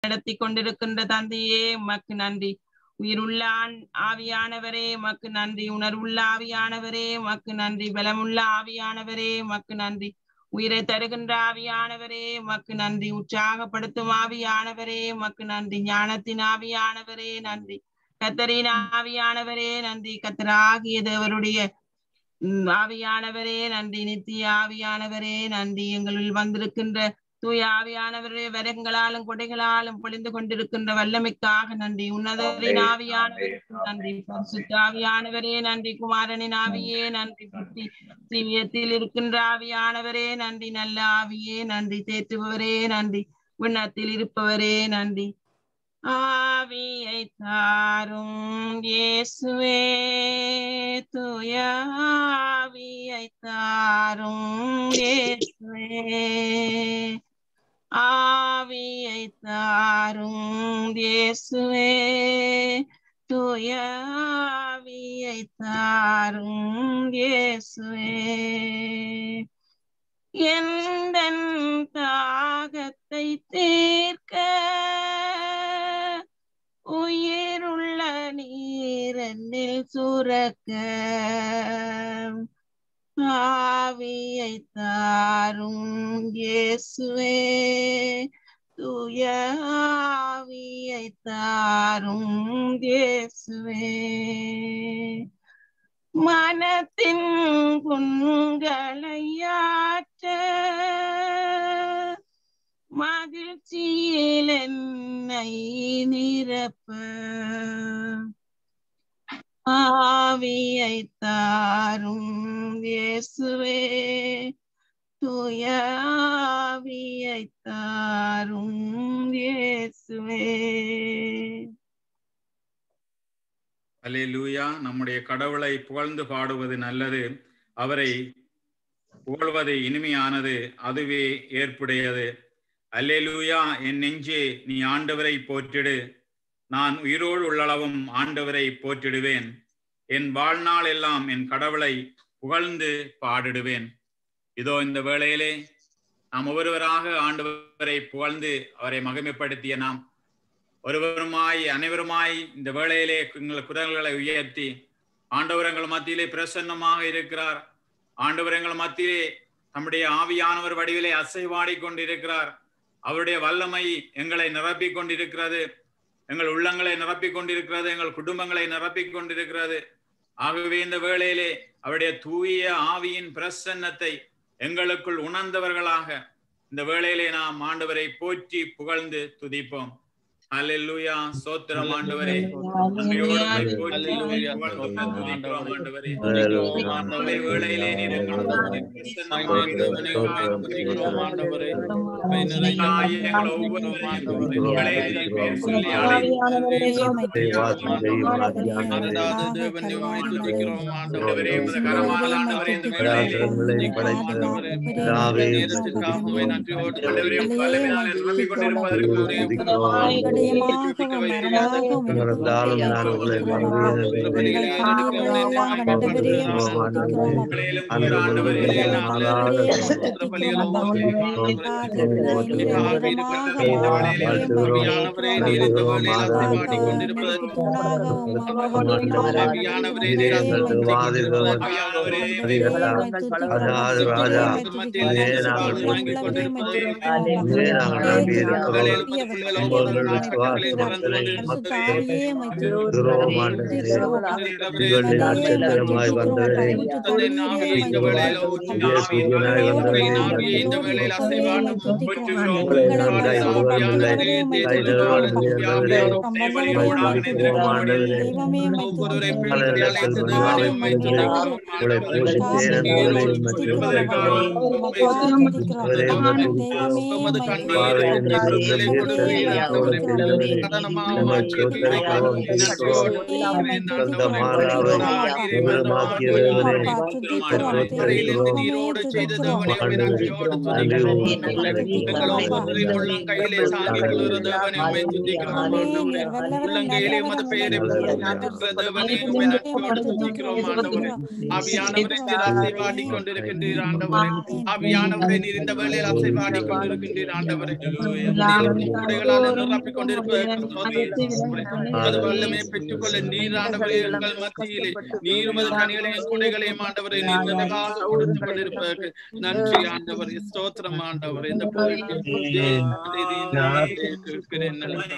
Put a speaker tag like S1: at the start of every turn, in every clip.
S1: நடத்தி கொண்டிருக்கின்ற தந்தையே உமக்கு நன்றி உயிருள்ள ஆண் ஆவியானவரே உமக்கு நன்றி உணர்வுள்ள ஆவியானவரே உமக்கு நன்றி பலமுள்ள ஆவியானவரே உமக்கு நன்றி உயிரை தருகின்ற ஆவியானவரே உமக்கு நன்றி உற்சாகப்படுத்தும் ஆவியானவரே உமக்கு நன்றி ஞானத்தின் ஆவியானவரே நன்றி கத்தரின் ஆவியானவரே நன்றி கத்தராகிய தேவருடைய உம், ஆவியானவரே நன்றி நித்திய ஆவியானவரே நன்றி எங்களில் வந்திருக்கின்ற தூய ஆவியானவரே வரங்களாலும் கொடைகளாலும் பொழிந்து கொண்டிருக்கின்ற வல்லமைக்காக நன்றி உன்னதரின் ஆவியானவரே நன்றி பரிசுத்த ஆவியானவரே நன்றி குமாரனின் ஆவியே நன்றி புத்தி தீவியத்தில் இருக்கின்ற ஆவியானவரே நன்றி நல்ல ஆவியே நன்றி தேற்றுபவரே நன்றி விண்ணத்தில் இருப்பவரே நன்றி ஆவியை தாரும் இயேசுவே தூய ஆவியை தாரும் இயேசுவே ஆவியை தாரும் இயேசுவே தூய ஆவியை தாரும் இயேசுவே எந்தன் தாகத்தை தீர்க்க உயிருள்ள நீரனில் சுரக்க ஆவியை தாரும் இயேசுவே தூய ஆவியை தாரும் இயேசுவே மனத்தின் புண்களையாற்ற மகிழ்ச்சியில் என்னை நிரப்ப ஆவியை தாரும் இயேசுவே தூய ஆவியை தாரும் இயேசுவே
S2: அல்லேலூயா நம்முடைய கடவுளை புகழ்ந்து பாடுவது நல்லது அவரை புகழ்வது இனிமையானது அதுவே ஏற்புடையது அல்லேலூயா என் நெஞ்சே நீ ஆண்டவரை போற்றிடு நான் உயிரோடு உள்ளளவும் ஆண்டவரை போற்றிடுவேன் என் வாழ்நாள் எல்லாம் என் கடவுளை புகழ்ந்து பாடிடுவேன் இதோ இந்த வேளையிலே நாம் ஒவ்வொருவராக ஆண்டவரை புகழ்ந்து அவரை மகிமைப்படுத்திய நாம் ஒருவருமாய் அனைவருமாய் இந்த வேளையிலே எங்கள் குரல்களை உயர்த்தி ஆண்டவர் எங்கள் மத்தியிலே பிரசன்னமாக இருக்கிறார் ஆண்டவர் எங்கள் மத்தியிலே தம்முடைய ஆவியானவர் வடிவிலே அசைவாடி கொண்டிருக்கிறார் அவருடைய வல்லமை எங்களை நிரப்பிக் கொண்டிருக்கிறது எங்கள் உள்ளங்களை நிரப்பிக் கொண்டிருக்கிறது எங்கள் குடும்பங்களை நிரப்பிக் கொண்டிருக்கிறது ஆகவே இந்த வேளையிலே அவருடைய தூய ஆவியின் பிரசன்னத்தை எங்களுக்குள் உணர்ந்தவர்களாக இந்த வேளையிலே நாம் ஆண்டவரை போற்றி புகழ்ந்து துதிப்போம் அல்லேலூயா சோத்திரம் ஆண்டவரே நன்றியோடு உம்மை போற்றி புகழ்ந்து துதிக்கிறோம் ஆண்டவரே இந்த வேளையிலே நீர் எங்களுக்கு பிரசன்னமாக இருக்கிறீர்கள் ஆண்டவரே. தாயே, எங்கள் ஒவ்வொருவரையும் இந்த வேளையிலே நீர் பெயர் சொல்லி ஆண்டவரே உமது கரமான ஆண்டவரே இந்த வேளையிலே ஆண்டவரே உம் வல்லமையினாலே நிரம்பிக் கொண்டிருப்பதற்கு வேளையிலும் கூட ஆண்டவரே
S3: நட்சத்திரமாய் வந்தவரே சூரியனாய் வந்தவரே உங்களை நன்றாய் ஒருவரில்லை கைதலால் உயர்ந்தவரே ஆண்டவரே மலரிடத்தில் மணிவாவை பொழுது உங்களை போஷித்தேன் என்பவரே உம்மை துதிக்கிறோம். அவரே உம்மை துதிக்கிறோம். பார்வை என்று இருந்த உயிர்த்தெழுதலோடு
S4: ஆவியானவரை நீர் இந்த வேளையில் அசைவாடி கொண்டிருக்கின்றீர் ஆண்டவரே நிரப்பிக் கொண்டிருப்பது வல்லமே பெற்றுக்கொள்ள நீர் ஆண்டவரே எங்கள் மத்தியிலே நீர் உமது கனிகளையும் குடைகளையும் ஆண்டவரை நீர் நிறைவாக கொடுத்து கொண்டிருப்பதற்கு நன்றி ஆண்டவரே ஸ்தோத்திரம் ஆண்டவரே இந்த போய்க்கு கேட்கிறேன்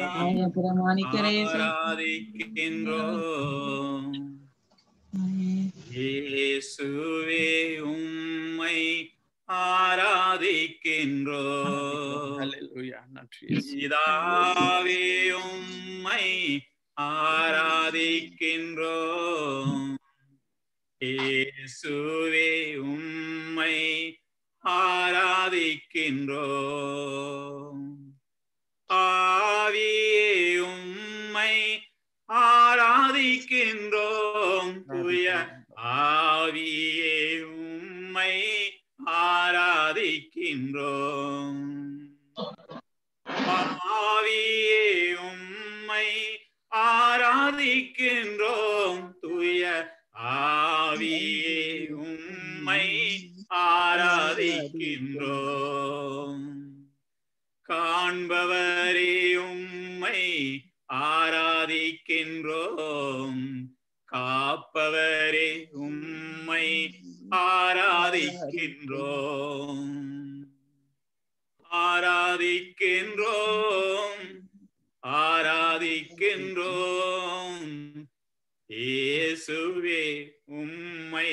S2: ஆராதிக்கின்றோம் இயேசுவே உம்மை ஆராதிக்கின்றோம்
S4: ஹalleluya நன்றி
S2: இதாவே உம்மை ஆராதிக்கின்றோம் இயேசுவே உம்மை ஆராதிக்கின்றோம் ஆவியே உம்மை ஆராதிக்கின்றோம் தூய ஆவியே உம்மை ஆராதிக்கின்றோம் ஆவியே உம்மை ஆராதிக்கின்றோம் தூய ஆவியே உம்மை ஆராதிக்கின்றோம் காண்பவரே உம்மை ஆராதிக்கின்றோம் காப்பவரே உம்மை ஆராதிக்கின்றோம் ஆராதிக்கின்றோம் ஆராதிக்கின்றோம் இயேசுவே உம்மை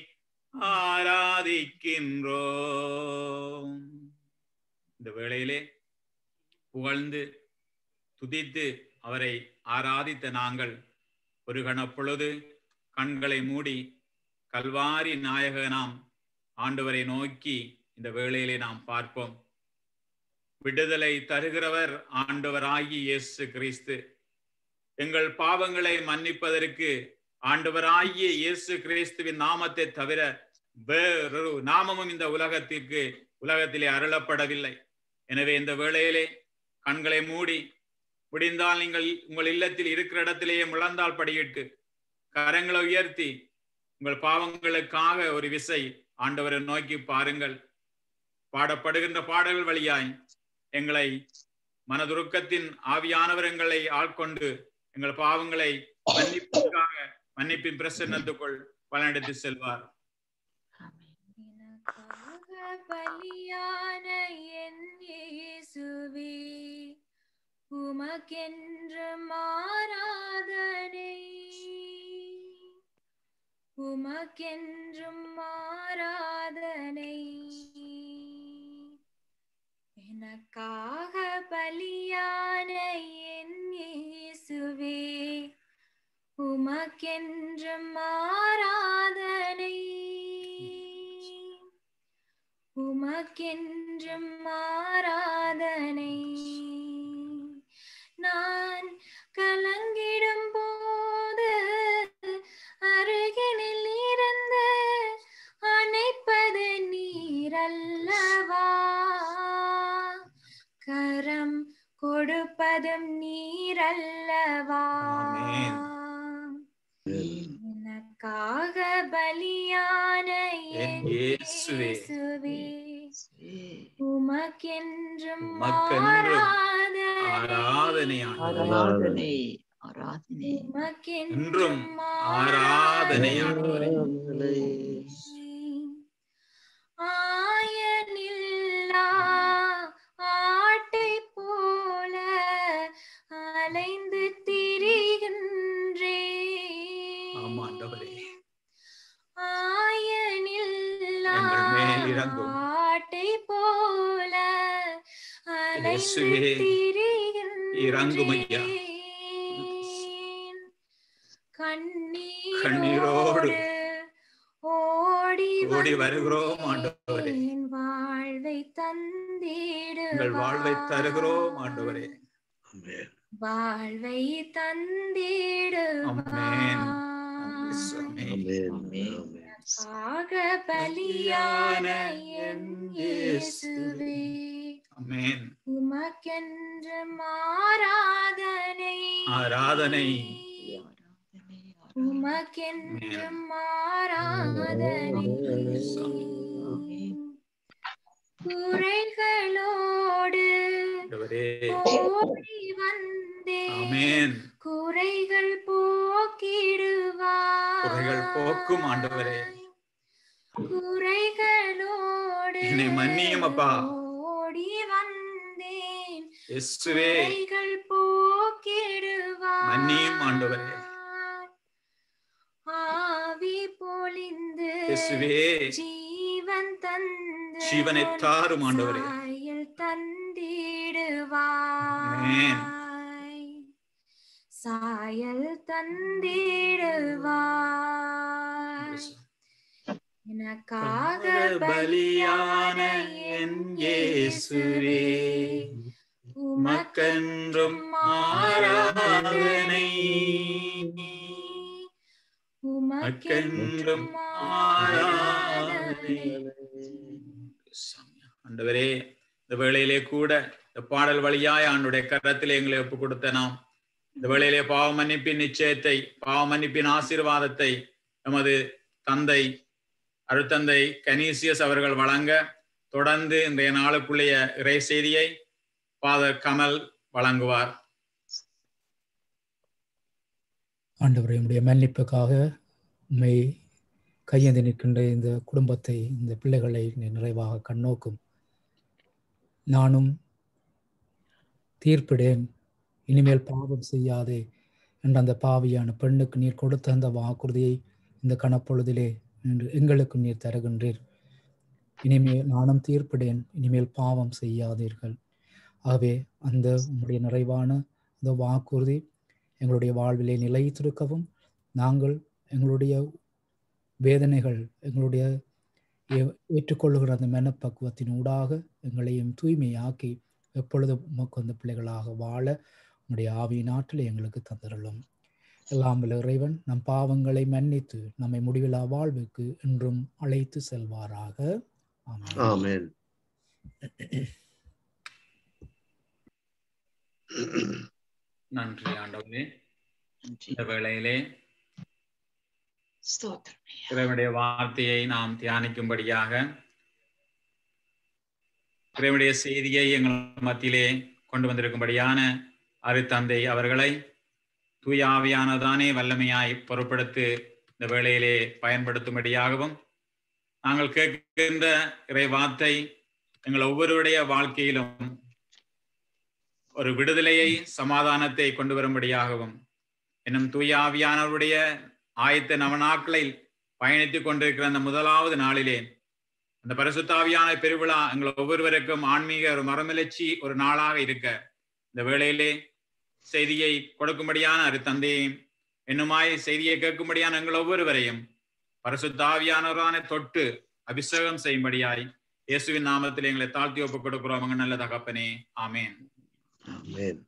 S2: ஆராதிக்கின்றோம் இந்த வேளையிலே புகழ்ந்து துதித்து அவரை ஆராதித்த நாங்கள் ஒரு கணப்பொழுது கண்களை மூடி கல்வாரி நாயகனாம் ஆண்டவரை நோக்கி இந்த வேளையிலே நாம் பார்ப்போம் விடுதலை தருகிறவர் ஆண்டவராகி இயேசு கிறிஸ்து எங்கள் பாவங்களை மன்னிப்பதற்கு ஆண்டவராகிய இயேசு கிறிஸ்துவின் நாமத்தை தவிர வேறொரு நாமமும் இந்த உலகத்திற்கு உலகத்திலே அருளப்படவில்லை எனவே இந்த வேளையிலே கண்களை மூடி முடிந்தால் நீங்கள் உங்கள் இல்லத்தில் இருக்கிற இடத்திலேயே முழந்தால் படியிட்டு கரங்களை உயர்த்தி உங்கள் பாவங்களுக்காக ஒரு விசை ஆண்டவரை நோக்கி பாருங்கள் பாடப்படுகின்ற பாடல்கள் வழியாய் எங்களை மனதுருக்கத்தின் ஆவியானவர் எங்களை ஆட்கொண்டு எங்கள் பாவங்களை மன்னிப்புக்காக மன்னிப்பின் பிரசன்னத்துக்குள் பலனெடுத்து செல்வார்
S5: எனக்காக பலியான என் இயேசுவே உமக்கென்று மாறாதனை உமக்கென்றும் மாறாதனை எனக்காக பலியான என் இயேசுவே உமக்கென்றும் மாறாதனை உமக்கென்றும் மாறாதனை நான் கலங்கிடும் போது அருகினில் இருந்து அணைப்பது நீரல்லவா கரம் கொடுப்பதும் நீரல்லவா எனக்காக பலியான
S2: என் இயேசுவே.
S5: இயேசுவே உமக்கென்றும்
S2: உமக்கென்றும்
S5: ஆராதனை
S2: ஆராதனையானவரே.
S6: ஆராதனை ஆராதனை
S2: என்றும் ஆராதனையானவரே.
S5: ஆயனில்லா ஆட்டை போல அலைந்து திரிகின்றேன்
S2: ஆமா, ஆண்டவரே.
S5: ஆயனில்லா
S2: எங்கள் மேல் இரங்கும்.
S5: ஆட்டை போல அலைந்து
S2: இயேசுவே, இரங்கும் ஐயா.
S5: திரிகின்றேன்.
S2: கண்ணீரோடு
S5: கண்ணீரோடு ஓடி
S2: ஓடி வருகிறோம் ஆண்டவரே.
S5: வந்தேன் வாழ்வை தந்திடுவாய்
S2: எங்கள் வாழ்வை தருகிறோம் ஆண்டவரே
S6: ஆமென்.
S5: வாழ்வை தந்திடுவார்
S6: ஆமென். ஆமென்.
S5: ஆக பலியான என் இயேசுவே
S2: ஆமென்
S5: உமக்கென்று மாறாதனை
S2: ஆராதனை
S5: உமக்கென்று மாறாதனை குறைகளோடு
S2: ஆண்டவரே
S5: ஓடி வந்தேன்
S2: ஆமென்
S5: குறைகள் போக்கிடுவார்
S2: குறைகள் போக்கும் ஆண்டவரே.
S5: குறைகளோடு
S2: என்னை மன்னியும் அப்பா.
S5: ஓடி வந்தேன்
S2: இயேசுவே
S5: குறைகள் போக்கிடுவார்
S2: மன்னியும் ஆண்டவரே.
S5: ஆவி பொழிந்து
S2: இயேசுவே
S5: ஜீவன் தந்து
S2: ஜீவனை தாரும் ஆண்டவரே.
S5: சாயல் தந்திடுவாய்
S2: ஆமென்.
S5: சாயல் தந்திடுவாய் எனக்காக
S2: பலியான என் இயேசுவே உமக்கென்றும் ஆராதனை உமக்கென்றும் ஆராதனை ஆண்டவரே இந்த வேளையிலே கூட இந்த பாடல் வழியாய் ஆண்டுடைய கரத்திலே எங்களை ஒப்பு கொடுத்த நாம் இந்த வேளையிலே பாவ மன்னிப்பின் நிச்சயத்தை பாவ மன்னிப்பின் ஆசீர்வாதத்தை நமது தந்தை அருத்தந்தை கனீசியஸ் அவர்கள் வழங்க தொடர்ந்து இன்றைய நாளுக்குள்ளேய இறை செய்தியை ஃபாதர் கமல் வழங்குவார்
S7: ஆண்டவரை உம்முடைய மன்னிப்புக்காக உண்மை கையேந்தி நிற்கின்ற இந்த குடும்பத்தை இந்த பிள்ளைகளை நீர் நிறைவாக கண்ணோக்கும் நானும் தீர்ப்பிடேன் இனிமேல் பாவம் செய்யாதே என்ற அந்த பாவியான பெண்ணுக்கு நீர் கொடுத்த அந்த வாக்குறுதியை இந்த கணப்பொழுதிலே இன்று எங்களுக்கும் நீர் தருகின்றீர் இனிமேல் நானும் தீர்ப்பிடேன் இனிமேல் பாவம் செய்யாதீர்கள் ஆகவே அந்த உம்முடைய நிறைவான அந்த வாக்குறுதி எங்களுடைய வாழ்விலே நிலைத்திருக்கவும் நாங்கள் எங்களுடைய வேதனைகள் எங்களுடைய ஏ- ஏற்றுக்கொள்ளுகிற அந்த மனப்பக்குவத்தின் ஊடாக எங்களையும் தூய்மையாக்கி எப்பொழுதும் உமக்கு அந்த பிள்ளைகளாக வாழ உம்முடைய ஆவியின் ஆற்றலை எங்களுக்கு தந்திரலும் எல்லாம் வல்ல இறைவன் நம் பாவங்களை மன்னித்து நம்மை முடிவிலா வாழ்வுக்கு என்றும் அழைத்து செல்வாராக ஆமென்
S6: ஆமென்
S2: நன்றி ஆண்டவரே இந்த வேளையிலே
S1: ஸ்தோத்திரம்
S2: இறைவனுடைய வார்த்தையை நாம் தியானிக்கும்படியாக இறைவனுடைய செய்தியை எங்கள் மத்தியிலே கொண்டு வந்திருக்கும்படியான அருத்தந்தை அவர்களை தூய ஆவியானதானே வல்லமையாய் பொறுப்படுத்து இந்த வேளையிலே பயன்படுத்தும்படியாகவும் நாங்கள் கேட்கின்ற இறை வார்த்தை எங்கள் ஒவ்வொருவருடைய வாழ்க்கையிலும் ஒரு விடுதலையை சமாதானத்தை கொண்டு வரும்படியாகவும் இன்னும் தூய ஆவியானவருடைய ஆயத்த நவநாட்களில் பயணித்துக் கொண்டிருக்கிற அந்த முதலாவது நாளிலே அந்த பரிசுத்தாவியான பெருவிழா எங்கள் ஒவ்வொருவருக்கும் ஆன்மீக ஒரு மரமிழச்சி ஒரு நாளாக இருக்க இந்த வேளையிலே செய்தியை கொடுக்கும்படியான அரு தந்தையும் என்னுமாய் செய்தியை கேட்கும்படியான எங்கள் ஒவ்வொருவரையும் பரிசுத்தாவியானவரான தொட்டு அபிஷேகம் செய்யும்படியாய் இயேசுவின் நாமத்தில் எங்களை தாழ்த்தி ஒப்புக் கொடுக்கிறோம் அங்க நல்ல தகப்பனே ஆமேன்
S6: ஆமென்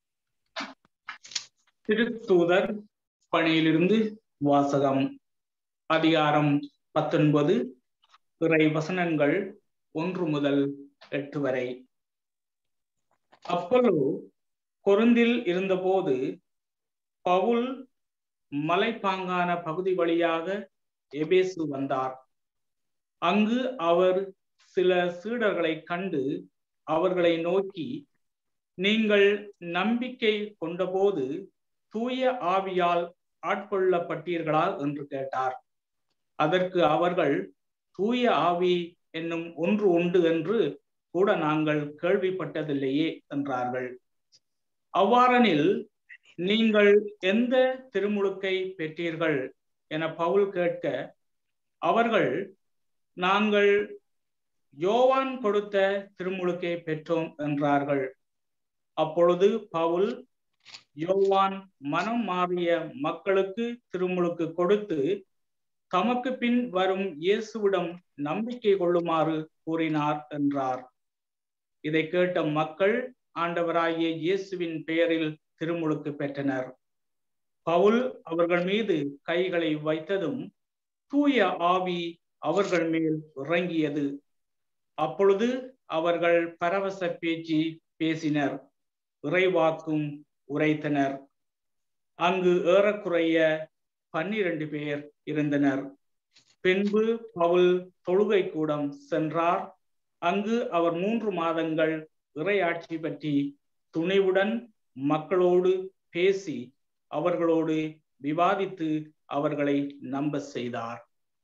S8: திருத்தூதர் பணியிலிருந்து வாசகம் அதிகாரம் பத்தொன்பது இறை வசனங்கள் ஒன்று முதல் எட்டு வரை அப்பல்லோ கொருந்தில் இருந்தபோது பவுல் மலைப்பாங்கான பகுதி வழியாக எபேசு வந்தார் அங்கு அவர் சில சீடர்களை கண்டு அவர்களை நோக்கி நீங்கள் நம்பிக்கை கொண்டபோது தூய ஆவியால் ஆட்கொள்ளப்பட்டீர்களா என்று கேட்டார் அதற்கு அவர்கள் தூய ஆவி என்னும் ஒன்று உண்டு என்று கூட நாங்கள் கேள்விப்பட்டதில்லையே என்றார்கள் அவ்வாறெனில் நீங்கள் எந்த திருமுழுக்கை பெற்றீர்கள் என பவுல் கேட்க அவர்கள் நாங்கள் யோவான் கொடுத்த திருமுழுக்கை பெற்றோம் என்றார்கள் அப்பொழுது பவுல் யோவான் மனம் மாறிய மக்களுக்கு திருமுழுக்கு கொடுத்து தமக்கு பின் வரும் இயேசுவிடம் நம்பிக்கை கொள்ளுமாறு கூறினார் என்றார் இதை கேட்ட மக்கள் ஆண்டவராகிய இயேசுவின் பெயரில் திருமுழுக்கு பெற்றனர் பவுல் அவர்கள் மீது கைகளை வைத்ததும் தூய ஆவி அவர்கள் மேல் இறங்கியது அப்பொழுது அவர்கள் பரவச பேச்சு பேசினர் இறைவாக்கும் உரைத்தனர் அங்கு ஏறக்குறைய பன்னிரண்டு பேர் இருந்தனர் பின்பு பவுல் தொழுகை கூடம் சென்றார் அங்கு அவர் மூன்று மாதங்கள் இறையாட்சி பற்றி துணிவுடன் மக்களோடு பேசி அவர்களோடு விவாதித்து அவர்களை நம்ப செய்தார்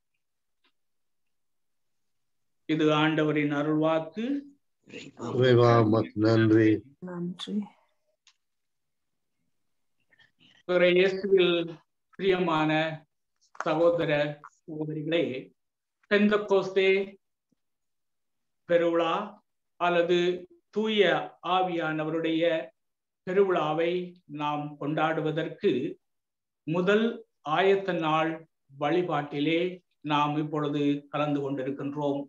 S8: இது ஆண்டவரின் அருள்வாக்கு
S6: இறைவா உமக்கு நன்றி
S1: நன்றி
S8: பிற இயேசுவில் பிரியமான சகோதர சகோதரிகளே பெந்தகோஸ்தே பெருவிழா அல்லது தூய ஆவியானவருடைய பெருவிழாவை நாம் கொண்டாடுவதற்கு முதல் ஆயத்த நாள் வழிபாட்டிலே நாம் இப்பொழுது கலந்து கொண்டிருக்கின்றோம்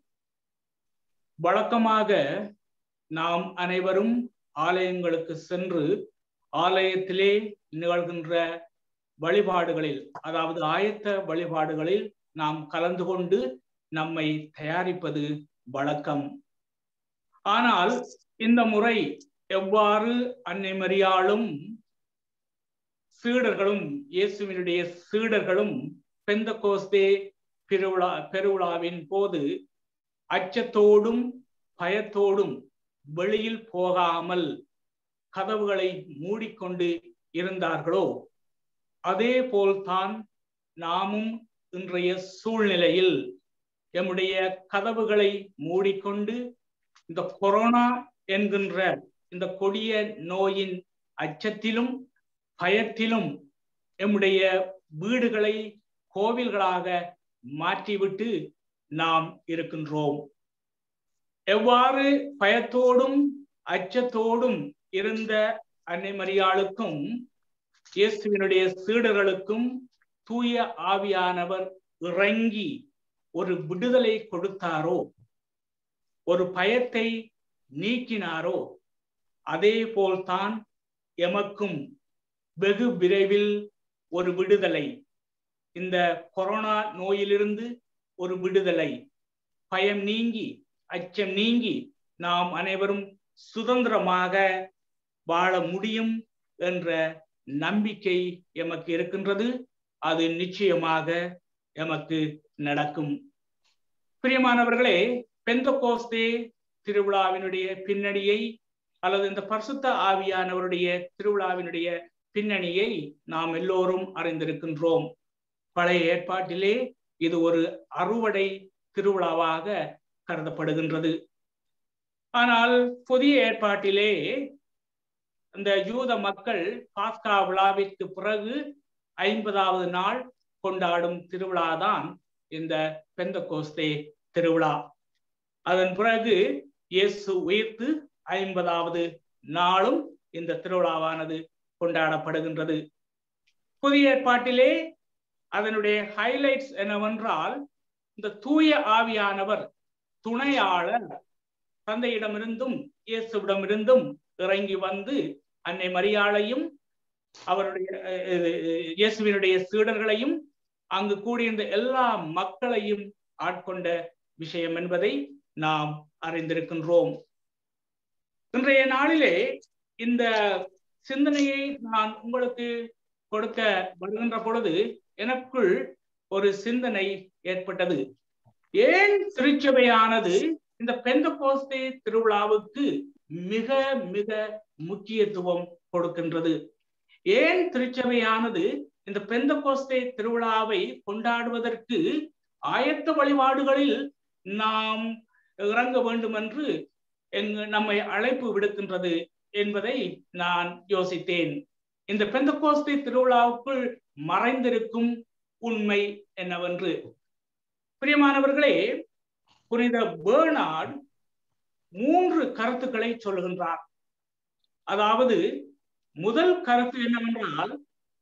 S8: வழக்கமாக நாம் அனைவரும் ஆலயங்களுக்கு சென்று ஆலயத்திலே நிகழ்கின்ற வழிபாடுகளில் அதாவது ஆயத்த வழிபாடுகளில் நாம் கலந்து கொண்டு நம்மை தயாரிப்பது வழக்கம் ஆனால் இந்த முறை எவ்வாறு அன்னை மரியாளும் சீடர்களும் இயேசுவினுடைய சீடர்களும் பெந்த கோஸ்தே பெருவிழா பெருவிழாவின் போது அச்சத்தோடும் பயத்தோடும் வெளியில் போகாமல் கதவுகளை மூடிக்கொண்டு இருந்தார்களோ அதே போல்தான் நாமும் இன்றைய சூழ்நிலையில் எம்முடைய கதவுகளை மூடிக்கொண்டு இந்த கொரோனா என்கின்ற இந்த கொடிய நோயின் அச்சத்திலும் பயத்திலும் எம்முடைய வீடுகளை கோவில்களாக மாற்றிவிட்டு நாம் இருக்கின்றோம் எவ்வாறு பயத்தோடும் அச்சத்தோடும் இருந்த அன்னை மரியாளுக்கும் இயேசுவினுடைய சீடர்களுக்கும் தூய ஆவியானவர் இறங்கி ஒரு விடுதலை கொடுத்தாரோ ஒரு பயத்தை நீக்கினாரோ அதே போல்தான் எமக்கும் வெகு விரைவில் ஒரு விடுதலை இந்த கொரோனா நோயிலிருந்து ஒரு விடுதலை பயம் நீங்கி அச்சம் நீங்கி நாம் அனைவரும் சுதந்திரமாக வாழ முடியும் என்ற நம்பிக்கை எமக்கு இருக்கின்றது அது நிச்சயமாக எமக்கு நடக்கும் பிரியமானவர்களே பெந்தகோஸ்தே திருவிழாவினுடைய பின்னணியை அல்லது இந்த பரிசுத்த ஆவியானவருடைய திருவிழாவினுடைய பின்னணியை நாம் எல்லோரும் அறிந்திருக்கின்றோம் பழைய ஏற்பாட்டிலே இது ஒரு அறுவடை திருவிழாவாக கருதப்படுகின்றது ஆனால் புதிய ஏற்பாட்டிலே இந்த யூத மக்கள் பாஸ்கா விழாவிற்கு பிறகு ஐம்பதாவது நாள் கொண்டாடும் திருவிழாதான் இந்த பெந்த கோஸ்தே திருவிழா அதன் பிறகு இயேசு உயிர்த்து ஐம்பதாவது நாளும் இந்த திருவிழாவானது கொண்டாடப்படுகின்றது புதிய ஏற்பாட்டிலே அதனுடைய ஹைலைட்ஸ் என்னவென்றால் இந்த தூய ஆவியானவர் துணையாளர் தந்தையிடமிருந்தும் இயேசுவிடமிருந்தும் இறங்கி வந்து அன்னை மரியாளையும் அவருடைய இயேசுவினுடைய சீடர்களையும் அங்கு கூடியிருந்த எல்லா மக்களையும் ஆட்கொண்ட விஷயம் என்பதை நாம் அறிந்திருக்கின்றோம் இன்றைய நாளிலே இந்த சிந்தனையை நான் உங்களுக்கு கொடுக்க வருகின்ற பொழுது எனக்குள் ஒரு சிந்தனை ஏற்பட்டது ஏன் திருச்சபையானது இந்த பெந்த கோஸ்தே திருவிழாவுக்கு மிக மிக முக்கியத்துவம் கொடுக்கின்றது ஏன் திருச்சபையானது இந்த பெந்த கோஸ்தே திருவிழாவை கொண்டாடுவதற்கு ஆயத்த வழிபாடுகளில் நாம் இறங்க வேண்டும் என்று எங்கு நம்மை அழைப்பு விடுக்கின்றது என்பதை நான் யோசித்தேன் இந்த பெந்த கோஸ்தே திருவிழாவுக்குள் மறைந்திருக்கும் உண்மை என்னவென்று பிரியமானவர்களே புனித பேர்னார்ட் மூன்று கருத்துக்களை சொல்லுகின்றார் அதாவது முதல் கருத்து என்னவென்றால்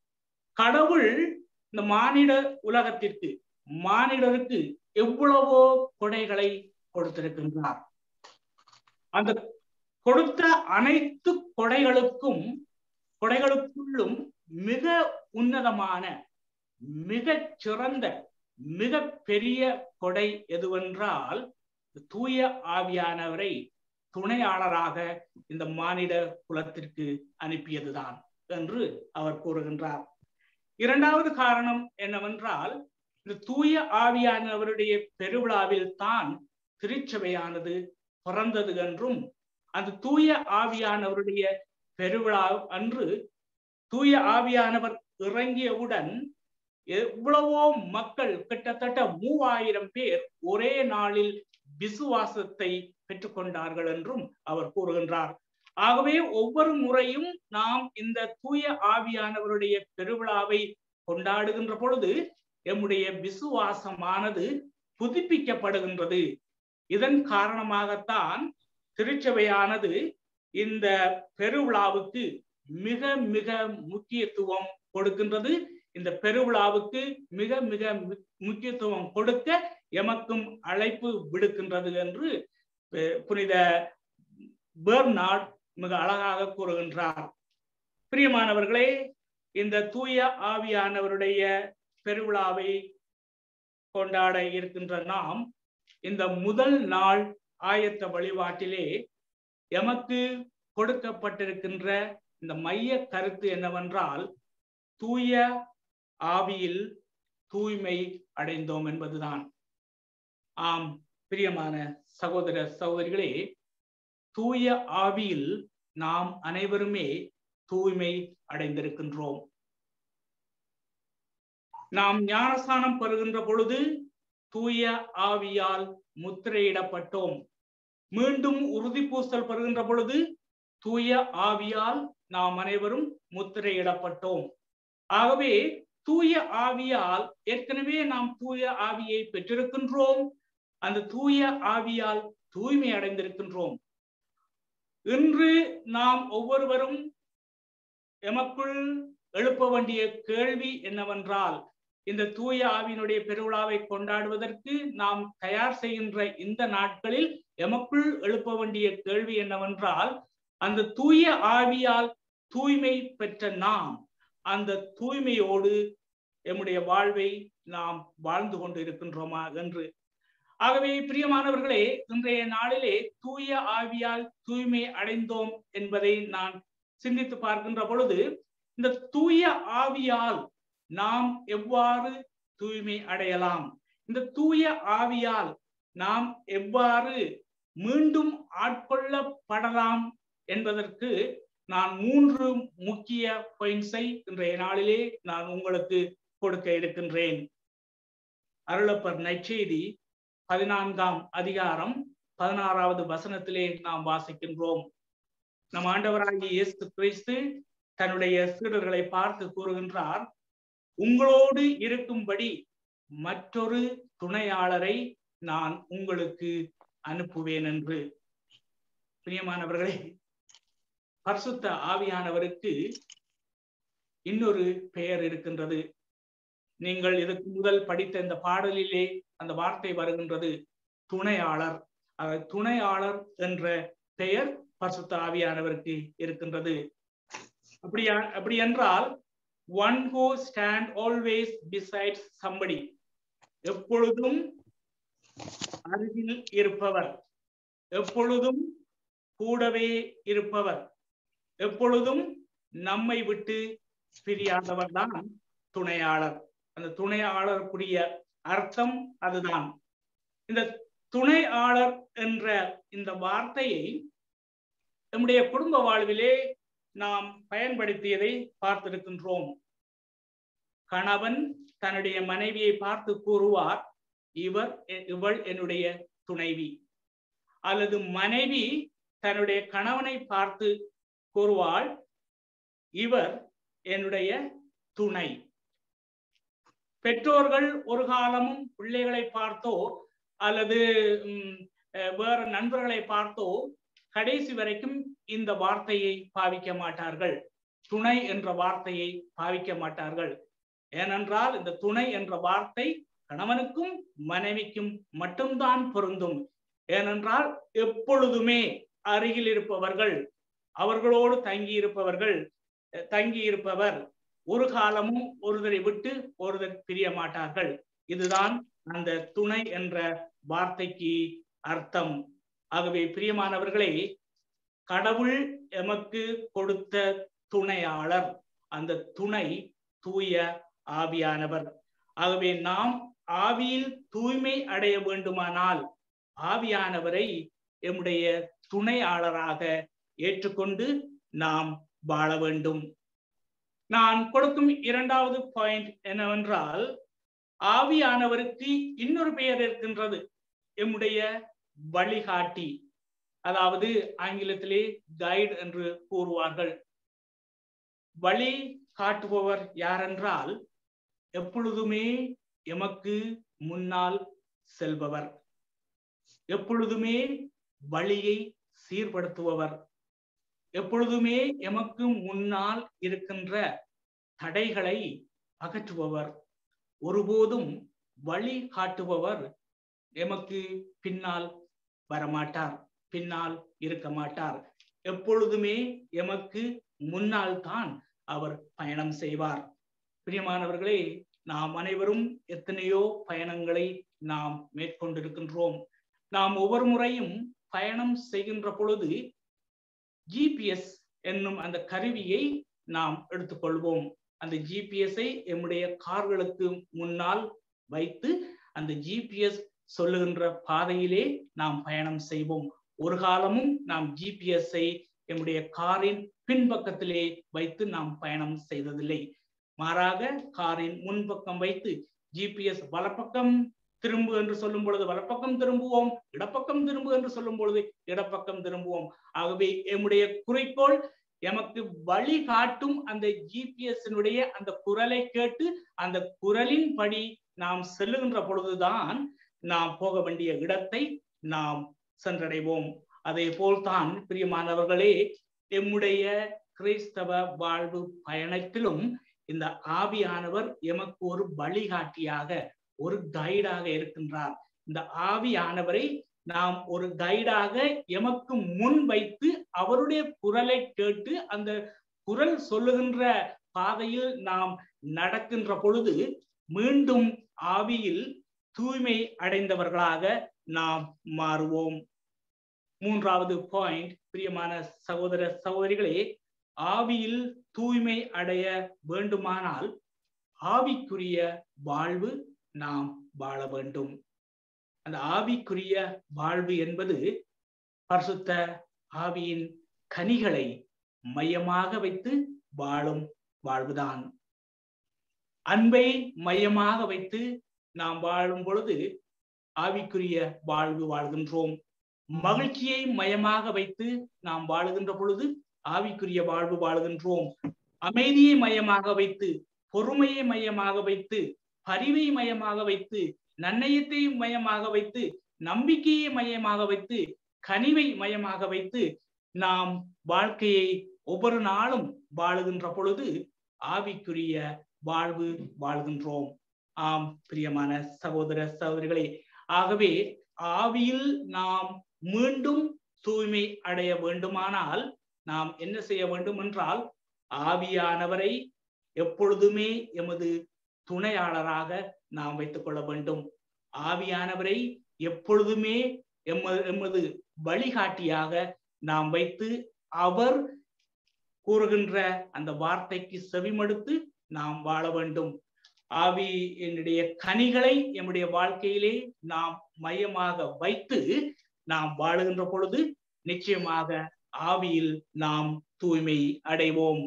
S8: கடவுள் இந்த மானிட உலகத்திற்கு மானிடருக்கு எவ்வளவோ கொடைகளை கொடுத்திருக்கின்றார் அந்த கொடுத்த அனைத்து கொடைகளுக்கும் கொடைகளுக்குள்ளும் மிக உன்னதமான மிக சிறந்த மிக பெரிய கொடை எதுவென்றால் தூய ஆவியானவரை துணையாளராக இந்த மானிட குலத்திற்கு அனுப்பியதுதான் என்று அவர் கூறுகின்றார் இரண்டாவது காரணம் என்னவென்றால் இந்த தூய ஆவியானவருடைய பெருவிழாவில் தான் திருச்சபையானது பிறந்தது என்றும் அந்த தூய ஆவியானவருடைய பெருவிழா அன்று தூய ஆவியானவர் இறங்கியவுடன் எவ்வளவோ மக்கள் கிட்டத்தட்ட மூவாயிரம் பேர் ஒரே நாளில் விசுவாசத்தை பெற்றுக்கொண்டார்கள் என்றும் அவர் கூறுகின்றார் ஆகவே ஒவ்வொரு முறையும் நாம் இந்த தூய ஆவியானவருடைய பெருவிழாவை கொண்டாடுகின்ற பொழுது எம்முடைய விசுவாசமானது புதுப்பிக்கப்படுகின்றது இதன் காரணமாகத்தான் திருச்சபையானது இந்த பெருவிழாவுக்கு மிக மிக முக்கியத்துவம் கொடுக்கின்றது இந்த பெருவிழாவுக்கு மிக மிக முக்கியத்துவம் கொடுக்க எமக்கும் அழைப்பு விடுக்கின்றது என்று புனித பெர்னாட் மிக அழகாக கூறுகின்றார் பிரியமானவர்களே இந்த தூய ஆவியானவருடைய பெருவிழாவை கொண்டாட இருக்கின்ற நாம் இந்த முதல் நாள் ஆயத்த வழிபாட்டிலே எமக்கு கொடுக்கப்பட்டிருக்கின்ற இந்த மைய கருத்து என்னவென்றால் தூய ஆவியில் தூய்மை அடைந்தோம் என்பதுதான் ஆம் பிரியமான சகோதர சகோதரிகளே தூய ஆவியில் நாம் அனைவருமே தூய்மை அடைந்திருக்கின்றோம் நாம் ஞானஸ்தானம் பெறுகின்ற பொழுது தூய ஆவியால் முத்திரையிடப்பட்டோம் மீண்டும் உறுதி பூசல் பெறுகின்ற பொழுது தூய ஆவியால் நாம் அனைவரும் முத்திரையிடப்பட்டோம் ஆகவே தூய ஆவியால் ஏற்கனவே நாம் தூய ஆவியை பெற்றிருக்கின்றோம் அந்த தூய ஆவியால் தூய்மை அடைந்திருக்கின்றோம் இன்று நாம் ஒவ்வொருவரும் எமக்குள் எழுப்ப வேண்டிய கேள்வி என்னவென்றால் இந்த தூய ஆவியினுடைய பெருவிழாவை கொண்டாடுவதற்கு நாம் தயார் செய்கின்ற இந்த நாட்களில் எமக்குள் எழுப்ப வேண்டிய கேள்வி என்னவென்றால் அந்த தூய ஆவியால் தூய்மை பெற்ற நாம் அந்த தூய்மையோடு எம்முடைய வாழ்வை நாம் வாழ்ந்து கொண்டு இருக்கின்றோமா என்று ஆகவே பிரியமானவர்களே இன்றைய நாளிலே தூய ஆவியால் தூய்மை அடைந்தோம் என்பதை நான் சிந்தித்து பார்க்கின்ற பொழுது இந்த தூய ஆவியால் நாம் எவ்வாறு தூய்மை அடையலாம் இந்த தூய ஆவியால் நாம் எவ்வாறு மீண்டும் ஆட்கொள்ளப்படலாம் என்பதற்கு நான் மூன்று முக்கிய பாயிண்ட்ஸை இன்றைய நாளிலே நான் உங்களுக்கு கொடுக்க இருக்கின்றேன் அருளப்பர் நற்செய்தி பதினான்காம் அதிகாரம் பதினாறாவது வசனத்திலே நாம் வாசிக்கின்றோம் நம் ஆண்டவராகிய இயேசு கிறிஸ்து தன்னுடைய சீடர்களை பார்த்து கூறுகின்றார் உங்களோடு இருக்கும்படி மற்றொரு துணையாளரை நான் உங்களுக்கு அனுப்புவேன் என்று பிரியமானவர்களே பரிசுத்த ஆவியானவருக்கு இன்னொரு பெயர் இருக்கின்றது நீங்கள் இதுக்கு முதல் படித்த இந்த பாடலிலே அந்த வார்த்தை வருகின்றது துணையாளர் துணையாளர் என்ற பெயர் பரிசுத்த ஆவியானவருக்கு இருக்கின்றது அப்படியா அப்படி என்றால் one who stand always beside somebody எப்பொழுதும் அருகில் இருப்பவர் எப்பொழுதும் கூடவே இருப்பவர் எப்பொழுதும் நம்மை விட்டு பிரியாதவர் தான் துணையாளர் அந்த துணையாளருக்குரிய அர்த்தம் அதுதான் இந்த துணையாளர் என்ற இந்த வார்த்தையை நம்முடைய குடும்ப வாழ்விலே நாம் பயன்படுத்தியதை பார்த்திருக்கின்றோம் கணவன் தன்னுடைய மனைவியை பார்த்து கூறுவார் இவர் இவள் என்னுடைய துணைவி அல்லது மனைவி தன்னுடைய கணவனை பார்த்து கூறுவாள் இவர் என்னுடைய துணை பெற்றோர்கள் ஒரு காலமும் பிள்ளைகளை பார்த்தோ அல்லது வேற நண்பர்களை பார்த்தோ கடைசி வரைக்கும் இந்த வார்த்தையை பாவிக்க மாட்டார்கள் துணை என்ற வார்த்தையை பாவிக்க மாட்டார்கள் ஏனென்றால் இந்த துணை என்ற வார்த்தை கணவனுக்கும் மனைவிக்கும் மட்டும்தான் பொருந்தும் ஏனென்றால் எப்பொழுதுமே அருகில் இருப்பவர்கள் அவர்களோடு தங்கி இருப்பவர்கள் தங்கி இருப்பவர் ஒரு காலமும் ஒருவரை விட்டு ஒருவர் பிரிய மாட்டார்கள் இதுதான் அந்த துணை என்ற வார்த்தைக்கு அர்த்தம் ஆகவே பிரியமானவர்களே கடவுள் எமக்கு கொடுத்த துணையாளர் அந்த துணை தூய ஆவியானவர் ஆகவே நாம் ஆவியில் தூய்மை அடைய வேண்டுமானால் ஆவியானவரை எம்முடைய துணையாளராக ஏற்றுக்கொண்டு நாம் வாழ வேண்டும் நான் கொடுக்கும் இரண்டாவது பாயிண்ட் என்னவென்றால் ஆவியானவருக்கு இன்னொரு பெயர் இருக்கின்றது எம்முடைய வழிகாட்டி அதாவது ஆங்கிலத்திலே கைடு என்று கூறுவார்கள் வழி காட்டுபவர் யாரென்றால் எப்பொழுதுமே எமக்கு முன்னால் செல்பவர் எப்பொழுதுமே வழியை சீர்படுத்துபவர் எப்பொழுதுமே எமக்கு முன்னால் இருக்கின்ற தடைகளை அகற்றுபவர் ஒருபோதும் வழி காட்டுபவர் எமக்கு பின்னால் வரமாட்டார் பின்னால் இருக்க மாட்டார் எப்பொழுதுமே எமக்கு முன்னால் தான் அவர் பயணம் செய்வார் பிரியமானவர்களே நாம் அனைவரும் எத்தனையோ பயணங்களை நாம் மேற்கொண்டிருக்கின்றோம் நாம் ஒவ்வொரு முறையும் பயணம் செய்கின்ற பொழுது ஜிபிஎஸ் என்னும் அந்த கருவியை நாம் எடுத்துக்கொள்வோம் அந்த ஜிபிஎஸ்ஐ எம்முடைய கார்களுக்கு முன்னால் வைத்து அந்த ஜிபிஎஸ் சொல்லுகின்ற பாதையிலே நாம் பயணம் செய்வோம் ஒரு காலமும் நாம் ஜிபிஎஸ்ஐ எம்முடைய காரின் பின்பக்கத்திலே வைத்து நாம் பயணம் செய்ததில்லை மாறாக காரின் முன்பக்கம் வைத்து ஜிபிஎஸ் வலப்பக்கம் திரும்பு என்று சொல்லும் பொழுது வலப்பக்கம் திரும்புவோம் இடப்பக்கம் திரும்பு என்று சொல்லும் பொழுது இடப்பக்கம் திரும்புவோம் ஆகவே எம்முடைய குறிக்கோள் எமக்கு வழி காட்டும் அந்த ஜிபிஎஸ்னுடைய அந்த குரலை கேட்டு அந்த குரலின் படி நாம் செல்லுகின்ற பொழுதுதான் நாம் போக வேண்டிய இடத்தை நாம் சென்றடைவோம் அதே போல்தான் பிரியமானவர்களே எம்முடைய கிறிஸ்தவ வாழ்வு பயணத்திலும் இந்த ஆவியானவர் எமக்கு ஒரு வழிகாட்டியாக ஒரு கைடாக இருக்கின்றார் இந்த ஆவியானவரை நாம் ஒரு கைடாக எமக்கு முன் வைத்து அவருடைய குரலை கேட்டு அந்த குரல் சொல்லுகின்ற பாதையில் நாம் நடக்கின்ற பொழுது மீண்டும் ஆவியில் தூய்மை அடைந்தவர்களாக நாம் மாறுவோம் மூன்றாவது பாயிண்ட் பிரியமான சகோதர சகோதரிகளே ஆவியில் தூய்மை அடைய வேண்டுமானால் ஆவிக்குரிய வாழ்வு நாம் வாழ வேண்டும் அந்த ஆவிக்குரிய வாழ்வு என்பது பரிசுத்த ஆவியின் கனிகளை மையமாக வைத்து வாழும் வாழ்வுதான் அன்பை மையமாக வைத்து நாம் வாழும் பொழுது ஆவிக்குரிய வாழ்வு வாழ்கின்றோம் மகிழ்ச்சியை மையமாக வைத்து நாம் வாழுகின்ற பொழுது ஆவிக்குரிய வாழ்வு வாழுகின்றோம் அமைதியை மையமாக வைத்து பொறுமையை மையமாக வைத்து பரிவை மையமாக வைத்து நன்னயத்தை மையமாக வைத்து நம்பிக்கையை மையமாக வைத்து கனிவை மையமாக வைத்து நாம் வாழ்க்கையை ஒவ்வொரு நாளும் வாழுகின்ற பொழுது ஆவிக்குரிய வாழ்வு வாழ்கின்றோம் ஆம் பிரியமான சகோதர சகோதரிகளே ஆகவே ஆவியில் நாம் மீண்டும் தூய்மை அடைய வேண்டுமானால் நாம் என்ன செய்ய வேண்டும் என்றால் ஆவியானவரை எப்பொழுதுமே எமது துணையாளராக நாம் வைத்துக் கொள்ள வேண்டும் ஆவியானவரை எப்பொழுதுமே எமது எமது வழிகாட்டியாக நாம் வைத்து அவர் கூறுகின்ற அந்த வார்த்தைக்கு செவிமடுத்து நாம் வாழ வேண்டும் ஆவி என்னுடைய கனிகளை எம்முடைய வாழ்க்கையிலே நாம் மையமாக வைத்து நாம் வாழுகின்ற பொழுது நிச்சயமாக ஆவியில் நாம் தூய்மை அடைவோம்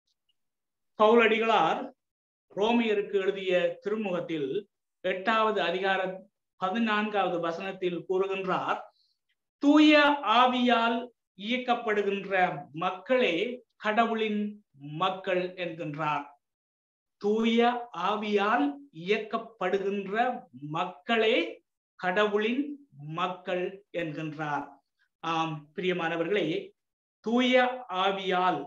S8: பவுலடிகளார் ரோமியருக்கு எழுதிய திருமுகத்தில் எட்டாவது அதிகார பதினான்காவது வசனத்தில் கூறுகின்றார் தூய ஆவியால் இயக்கப்படுகின்ற மக்களே கடவுளின் மக்கள் என்கின்றார் தூய ஆவியால் இயக்கப்படுகின்ற மக்களே கடவுளின் மக்கள் என்கின்றார் ஆம் பிரியமானவர்களே தூய ஆவியால்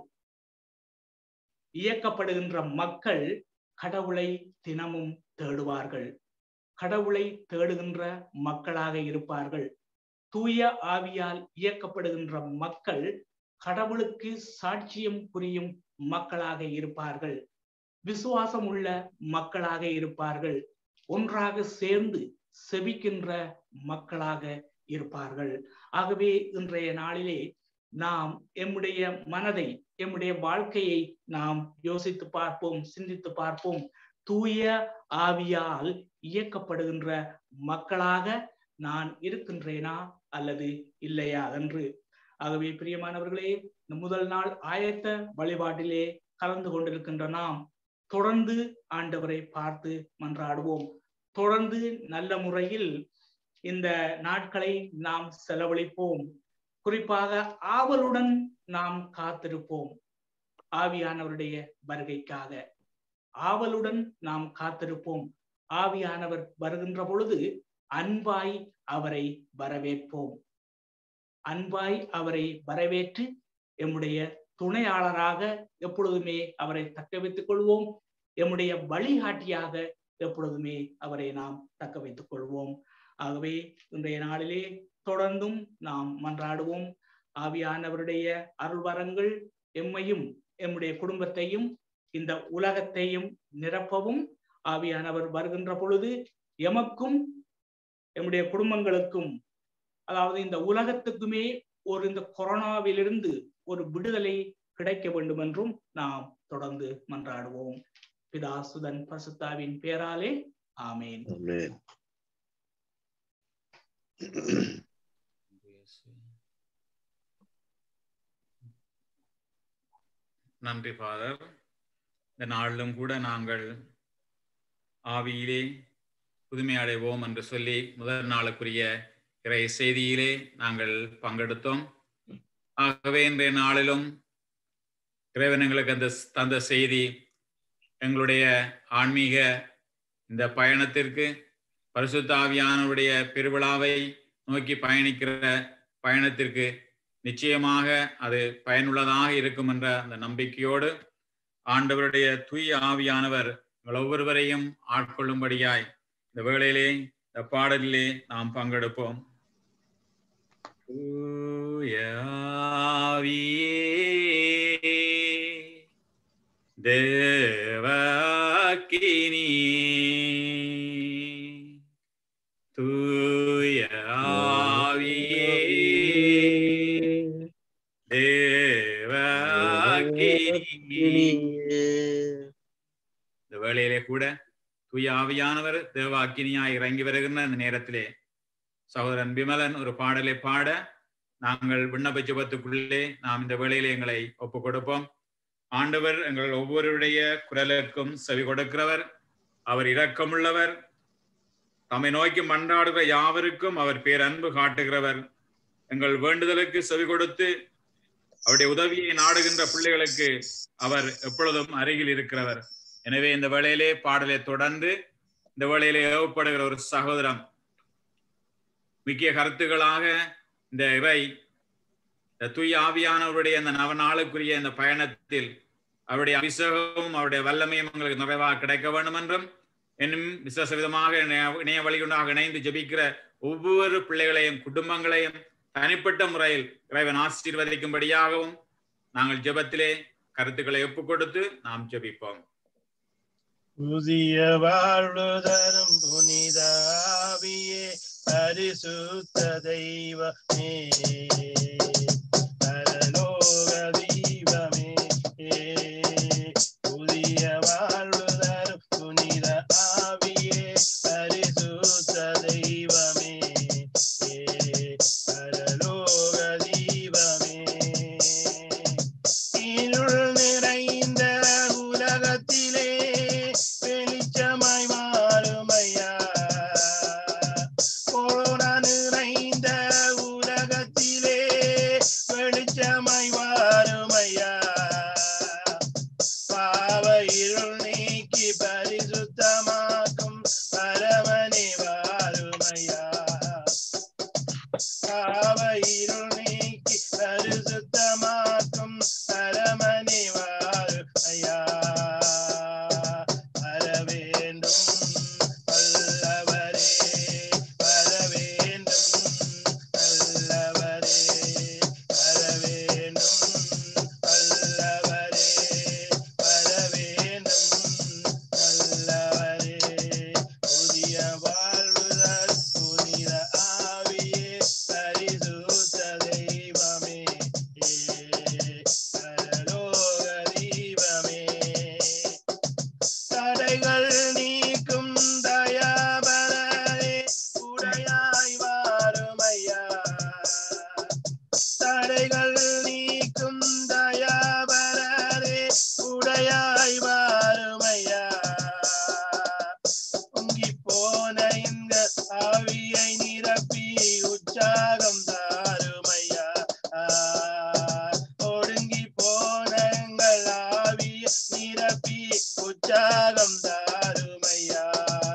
S8: இயக்கப்படுகின்ற மக்கள் கடவுளை தினமும் தேடுவார்கள் கடவுளை தேடுகின்ற மக்களாக இருப்பார்கள் தூய ஆவியால் இயக்கப்படுகின்ற மக்கள் கடவுளுக்கு சாட்சியம் புரியும் மக்களாக இருப்பார்கள் விசுவாசம் உள்ள மக்களாக இருப்பார்கள் ஒன்றாக சேர்ந்து செபிக்கின்ற மக்களாக இருப்பார்கள் ஆகவே இன்றைய நாளிலே நாம் எம்முடைய மனதை எம்முடைய வாழ்க்கையை நாம் யோசித்து பார்ப்போம் சிந்தித்து பார்ப்போம் தூய ஆவியால் இயக்கப்படுகின்ற மக்களாக நான் இருக்கின்றேனா அல்லது இல்லையா என்று ஆகவே பிரியமானவர்களே இந்த முதல் நாள் ஆயத்த வழிபாட்டிலே கலந்து கொண்டிருக்கின்ற நாம் தொடர்ந்து ஆண்டவரை பார்த்து மன்றாடுவோம் தொடர்ந்து நல்ல முறையில் இந்த நாட்களை நாம் செலவழிப்போம் குறிப்பாக ஆவலுடன் நாம் காத்திருப்போம் ஆவியானவருடைய வருகைக்காக ஆவலுடன் நாம் காத்திருப்போம் ஆவியானவர் வருகின்ற பொழுது அன்பாய் அவரை வரவேற்போம் அன்பாய் அவரை வரவேற்று எம்முடைய துணையாளராக எப்பொழுதுமே அவரை தக்க வைத்துக் கொள்வோம் எம்முடைய வழிகாட்டியாக எப்பொழுதுமே அவரை நாம் தக்க வைத்துக் கொள்வோம் ஆகவே இன்றைய நாளிலே தொடர்ந்தும் நாம் மன்றாடுவோம் ஆவியானவருடைய அருள்வரங்கள் எம்மையும் எம்முடைய குடும்பத்தையும் இந்த உலகத்தையும் நிரப்பவும் ஆவியானவர் வருகின்ற பொழுது எமக்கும் எம்முடைய குடும்பங்களுக்கும் அதாவது இந்த உலகத்துக்குமே ஒரு இந்த கொரோனாவிலிருந்து ஒரு விடுதலை கிடைக்க வேண்டும் என்றும் நாம் தொடர்ந்து மன்றாடுவோம் பிதாசுதன் பசுத்தாவின் பேராலே ஆமேன்
S6: ஆமென்
S2: நன்றி ஃபாதர் இந்த நாளிலும் கூட நாங்கள் ஆவியிலே புதுமை அடைவோம் என்று சொல்லி முதல் நாளுக்குரிய இறை செய்தியிலே நாங்கள் பங்கெடுத்தோம் ஆகவே இன்றைய நாளிலும் இறைவன் எங்களுக்கு அந்த தந்த செய்தி எங்களுடைய ஆன்மீக இந்த பயணத்திற்கு பரிசுத்த ஆவியானவருடைய பெருவிழாவை நோக்கி பயணிக்கிற பயணத்திற்கு நிச்சயமாக அது பயனுள்ளதாக இருக்கும் என்ற அந்த நம்பிக்கையோடு ஆண்டவருடைய தூய ஆவியானவர் உங்கள் ஒவ்வொருவரையும் ஆட்கொள்ளும்படியாய் இந்த வேளையிலே இந்த பாடலிலே நாம் பங்கெடுப்போம் தூய ஆவியே தேவக்கினி தூய ஆவியே தேவக்கினி இந்த வேளையிலே கூட தூய ஆவியானவர் தேவாக்கினியாய் இறங்கி வருகின்ற அந்த நேரத்திலே சகோதரன் விமலன் ஒரு பாடலை பாட நாங்கள் விண்ணப்ப ஜெபத்துக்குள்ளே நாம் இந்த வேளையிலே எங்களை ஒப்பு கொடுப்போம் ஆண்டவர் எங்கள் ஒவ்வொருடைய குரலுக்கும் செவி கொடுக்கிறவர் அவர் இரக்கமுள்ளவர் தம்மை நோக்கி மன்றாடுகிற யாவருக்கும் அவர் பேரன்பு காட்டுகிறவர் எங்கள் வேண்டுதலுக்கு செவி கொடுத்து அவருடைய உதவியை நாடுகின்ற பிள்ளைகளுக்கு அவர் எப்பொழுதும் அருகில் இருக்கிறவர் எனவே இந்த வேளையிலே பாடலை தொடர்ந்து இந்த வேளையிலே ஏவப்படுகிற ஒரு சகோதரம் முக்கிய கருத்துக்களாக இந்த இவை இந்த தூய ஆவியானவருடைய இந்த நவநாளுக்குரிய இந்த பயணத்தில் அவருடைய அபிஷேகமும் அவருடைய வல்லமையும் எங்களுக்கு நிறைவாக கிடைக்க வேண்டும் என்றும் இன்னும் விசேஷ விதமாக இணைய- இணைய வழியுண்டாக இணைந்து ஜெபிக்கிற ஒவ்வொரு பிள்ளைகளையும் குடும்பங்களையும் தனிப்பட்ட முறையில் இறைவன் ஆசீர்வதிக்கும்படியாகவும் நாங்கள் ஜெபத்திலே கருத்துக்களை ஒப்புக் கொடுத்து நாம் ஜெபிப்போம்
S9: புதிய வாழ்வு தரும் புனித ஆவியே பரிசுத்த தெய்வமே பரலோக தீபமே புதிய வாழ்வு தரும் புனித ஆவியே பரிசுத்த தெய்வமே பரலோக தீபமே இருள் நிறைந்த உலகத்திலே வெளிச்சமாய் மாறுமையா கொரோனா நிறைந்த உலகத்திலே வெளிச்சமாய் மாறுமையா பாவ இருள் நீக்கி பரிசுத்தமாக்கும் பரமனே வாருமையா பாவ இருள் நீக்கி பரிசுத்தமாக்கும் பரமனே வாருமையா வர வேண்டும் வல்லவரே வர வேண்டும் வாருமையா பொங்கி போன இந்த ஆவியை நிரப்பி உற்சாகம் தாருமையா ஒடுங்கி போன எங்கள் ஆவியை நிரப்பி உற்சாகம் தாருமையா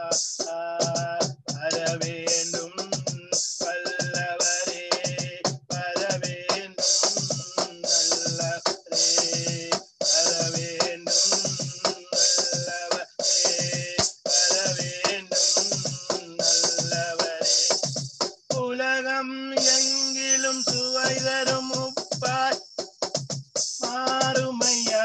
S9: வர வேண்டும் வல்லவரே வர வேண்டும் நல்லவரே வர வேண்டும் நல்லவரே வர வேண்டும் நல்லவரே உலகம் எங்கிலும் சுவை தரும் உப்பாய் மாறுமையா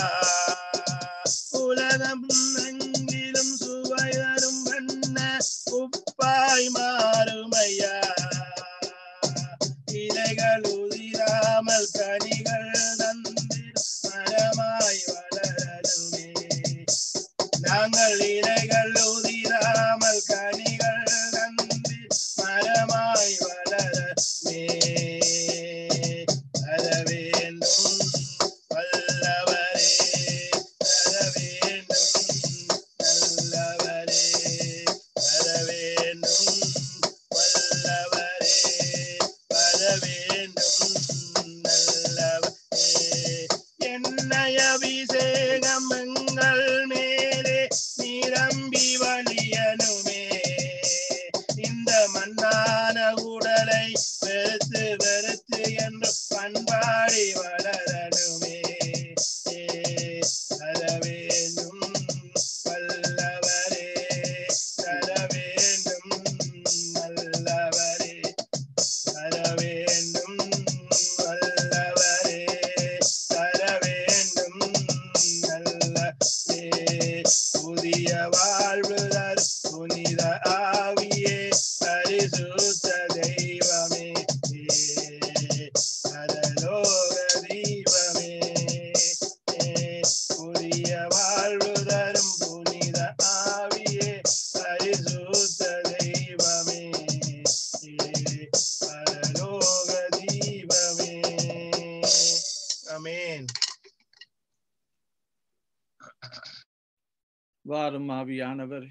S9: உலகம் எங்கிலும் சுவை தரும் வண்ண உப்பாய் மாறுமையா இலைகள் உதிராமல் கனிகள் தந்திர் மரமாய் வளரலுமே நாங்கள் இலைகள் உதிராமல் கனிகள் நன்றி மரமாய் வளரமே வர வேண்டும் வல்லவரே வர வேண்டும் நல்லவரே வர வேண்டும் வல்லவரே வர வேண்டும் நல்லவரே என்னை அபிஷேகம் எங்கள் மேலே நிரம்பி வழியனுமே இந்த மண்ணான உடலை வெறுத்து வெறுத்து என்று பண்பாடி வளரணுமே தர வேண்டும் வல்லவரே தர வேண்டும் நல்லவரே தர வேண்டும் வல்லவரே தர வேண்டும் நல்லவரே புதிய வாழ்வு தரும் புனித ஆவியே பரிசுத்த தெய்வமே பரலோக தீபமே புதிய வாழ்வு தரும் புனித ஆவியே பரிசுத்த தெய்வமே பரலோக தீபமே அமேன்
S4: வாரும் ஆவியானவர்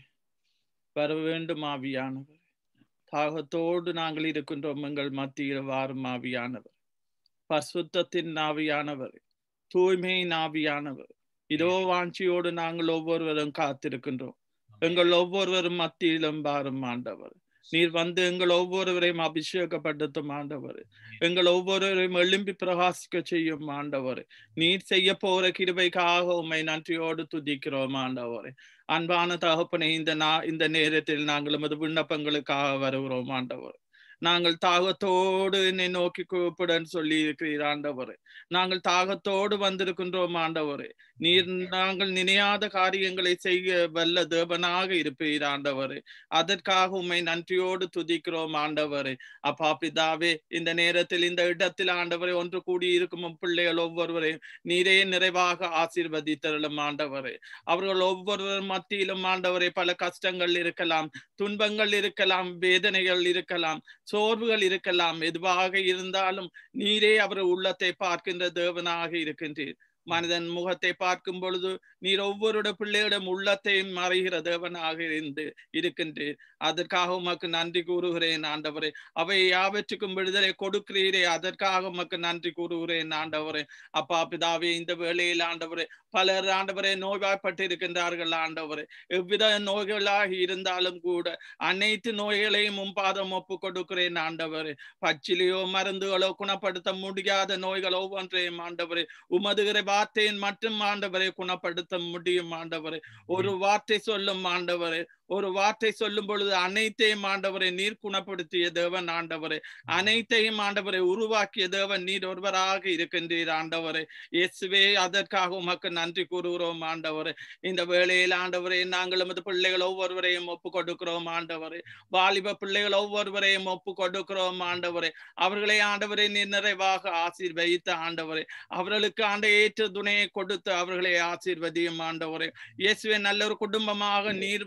S4: வர வேண்டும் ஆவியானவர் தாகத்தோடு நாங்கள் இருக்கின்றோம் எங்கள் மத்தியில் வாரும் ஆவியானவர் பசுத்தத்தின் ஆவியானவர் தூய்மையின் ஆவியானவர் இதோ வாஞ்சியோடு நாங்கள் ஒவ்வொருவரும் காத்திருக்கின்றோம் எங்கள் ஒவ்வொருவரும் மத்தியிலும் வாரும் ஆண்டவர் நீர் வந்து எங்கள் ஒவ்வொருவரையும் அபிஷேகப்படுத்தும் ஆண்டவர் எங்கள் ஒவ்வொருவரையும் எழும்பி பிரகாசிக்க செய்யும் ஆண்டவர் நீர் செய்ய போற கிருபைக்காக உண்மை நன்றியோடு துதிக்கிறோம் ஆண்டவரே அன்பான தகப்பனை இந்த நா இந்த நேரத்தில் நாங்கள் எமது விண்ணப்பங்களுக்காக வருகிறோம் ஆண்டவர் நாங்கள் தாகத்தோடு என்னை நோக்கி கூப்பிடன்னு சொல்லி இருக்கிறீர் ஆண்டவரே நாங்கள் தாகத்தோடு வந்திருக்கின்றோம் ஆண்டவரே நீர் நாங்கள் நினையாத காரியங்களை செய்ய வல்ல தேவனாக இருப்பீர் ஆண்டவரே அதற்காக உண்மை நன்றியோடு துதிக்கிறோம் ஆண்டவரே அப்பா பிதாவே இந்த நேரத்தில் இந்த இடத்தில் ஆண்டவரை ஒன்று கூடி இருக்கும் உம் பிள்ளைகள் ஒவ்வொருவரையும் நீரே நிறைவாக ஆசீர்வதித்தருளும் ஆண்டவரே அவர்கள் ஒவ்வொருவர் மத்தியிலும் ஆண்டவரே பல கஷ்டங்கள் இருக்கலாம் துன்பங்கள் இருக்கலாம் வேதனைகள் இருக்கலாம் சோர்வுகள் இருக்கலாம் எதுவாக இருந்தாலும் நீரே அவர் உள்ளத்தை பார்க்கின்ற தேவனாக இருக்கின்றீர் மனிதன் முகத்தை பார்க்கும் பொழுது நீர் ஒவ்வொருட பிள்ளையிடம் உள்ளத்தையும் மறைகிற தேவனாக இருந்து இருக்கின்றீர் அதற்காக உமக்கு நன்றி கூறுகிறேன் ஆண்டவரே அவை யாவற்றுக்கும் விடுதலை கொடுக்கிறீரே அதற்காக உமக்கு நன்றி கூறுகிறேன் ஆண்டவரே அப்பா பிதாவே இந்த வேளையில் ஆண்டவரே பலர் ஆண்டவரே நோய்வாய்ப்பட்டு இருக்கின்றார்கள் ஆண்டவரே எவ்வித நோய்களாக இருந்தாலும் கூட அனைத்து நோய்களையும் முன்பாதம் ஒப்பு கொடுக்கிறேன் ஆண்டவரே பச்சிலையோ மருந்துகளோ குணப்படுத்த முடியாத நோய்கள் ஒவ்வொன்றையும் ஆண்டவரே உமது வார்த்தையின் மட்டும் ஆண்டவரை குணப்படுத்த முடியும் ஆண்டவரே ஒரு வார்த்தை சொல்லும் ஆண்டவரே ஒரு வார்த்தை சொல்லும் பொழுது அனைத்தையும் ஆண்டவரை நீர் குணப்படுத்திய தேவன் ஆண்டவரே அனைத்தையும் ஆண்டவரை உருவாக்கிய தேவன் நீர் ஒருவராக இருக்கின்றீர் ஆண்டவரே இயேசுவே அதற்காக உமக்கு நன்றி கூறுகிறோம் ஆண்டவரே இந்த வேளையில் ஆண்டவரே நாங்கள் நமது பிள்ளைகள் ஒவ்வொருவரையும் ஒப்பு கொடுக்கிறோம் ஆண்டவரே வாலிப பிள்ளைகள் ஒவ்வொருவரையும் ஒப்பு கொடுக்கிறோம் ஆண்டவரே அவர்களை ஆண்டவரை நீர் நிறைவாக ஆசீர்வதித்த ஆண்டவரே அவர்களுக்கு ஆண்ட ஏற்ற துணையை கொடுத்து அவர்களை ஆசீர்வதியும் ஆண்டவரே இயேசுவே நல்ல ஒரு குடும்பமாக நீர்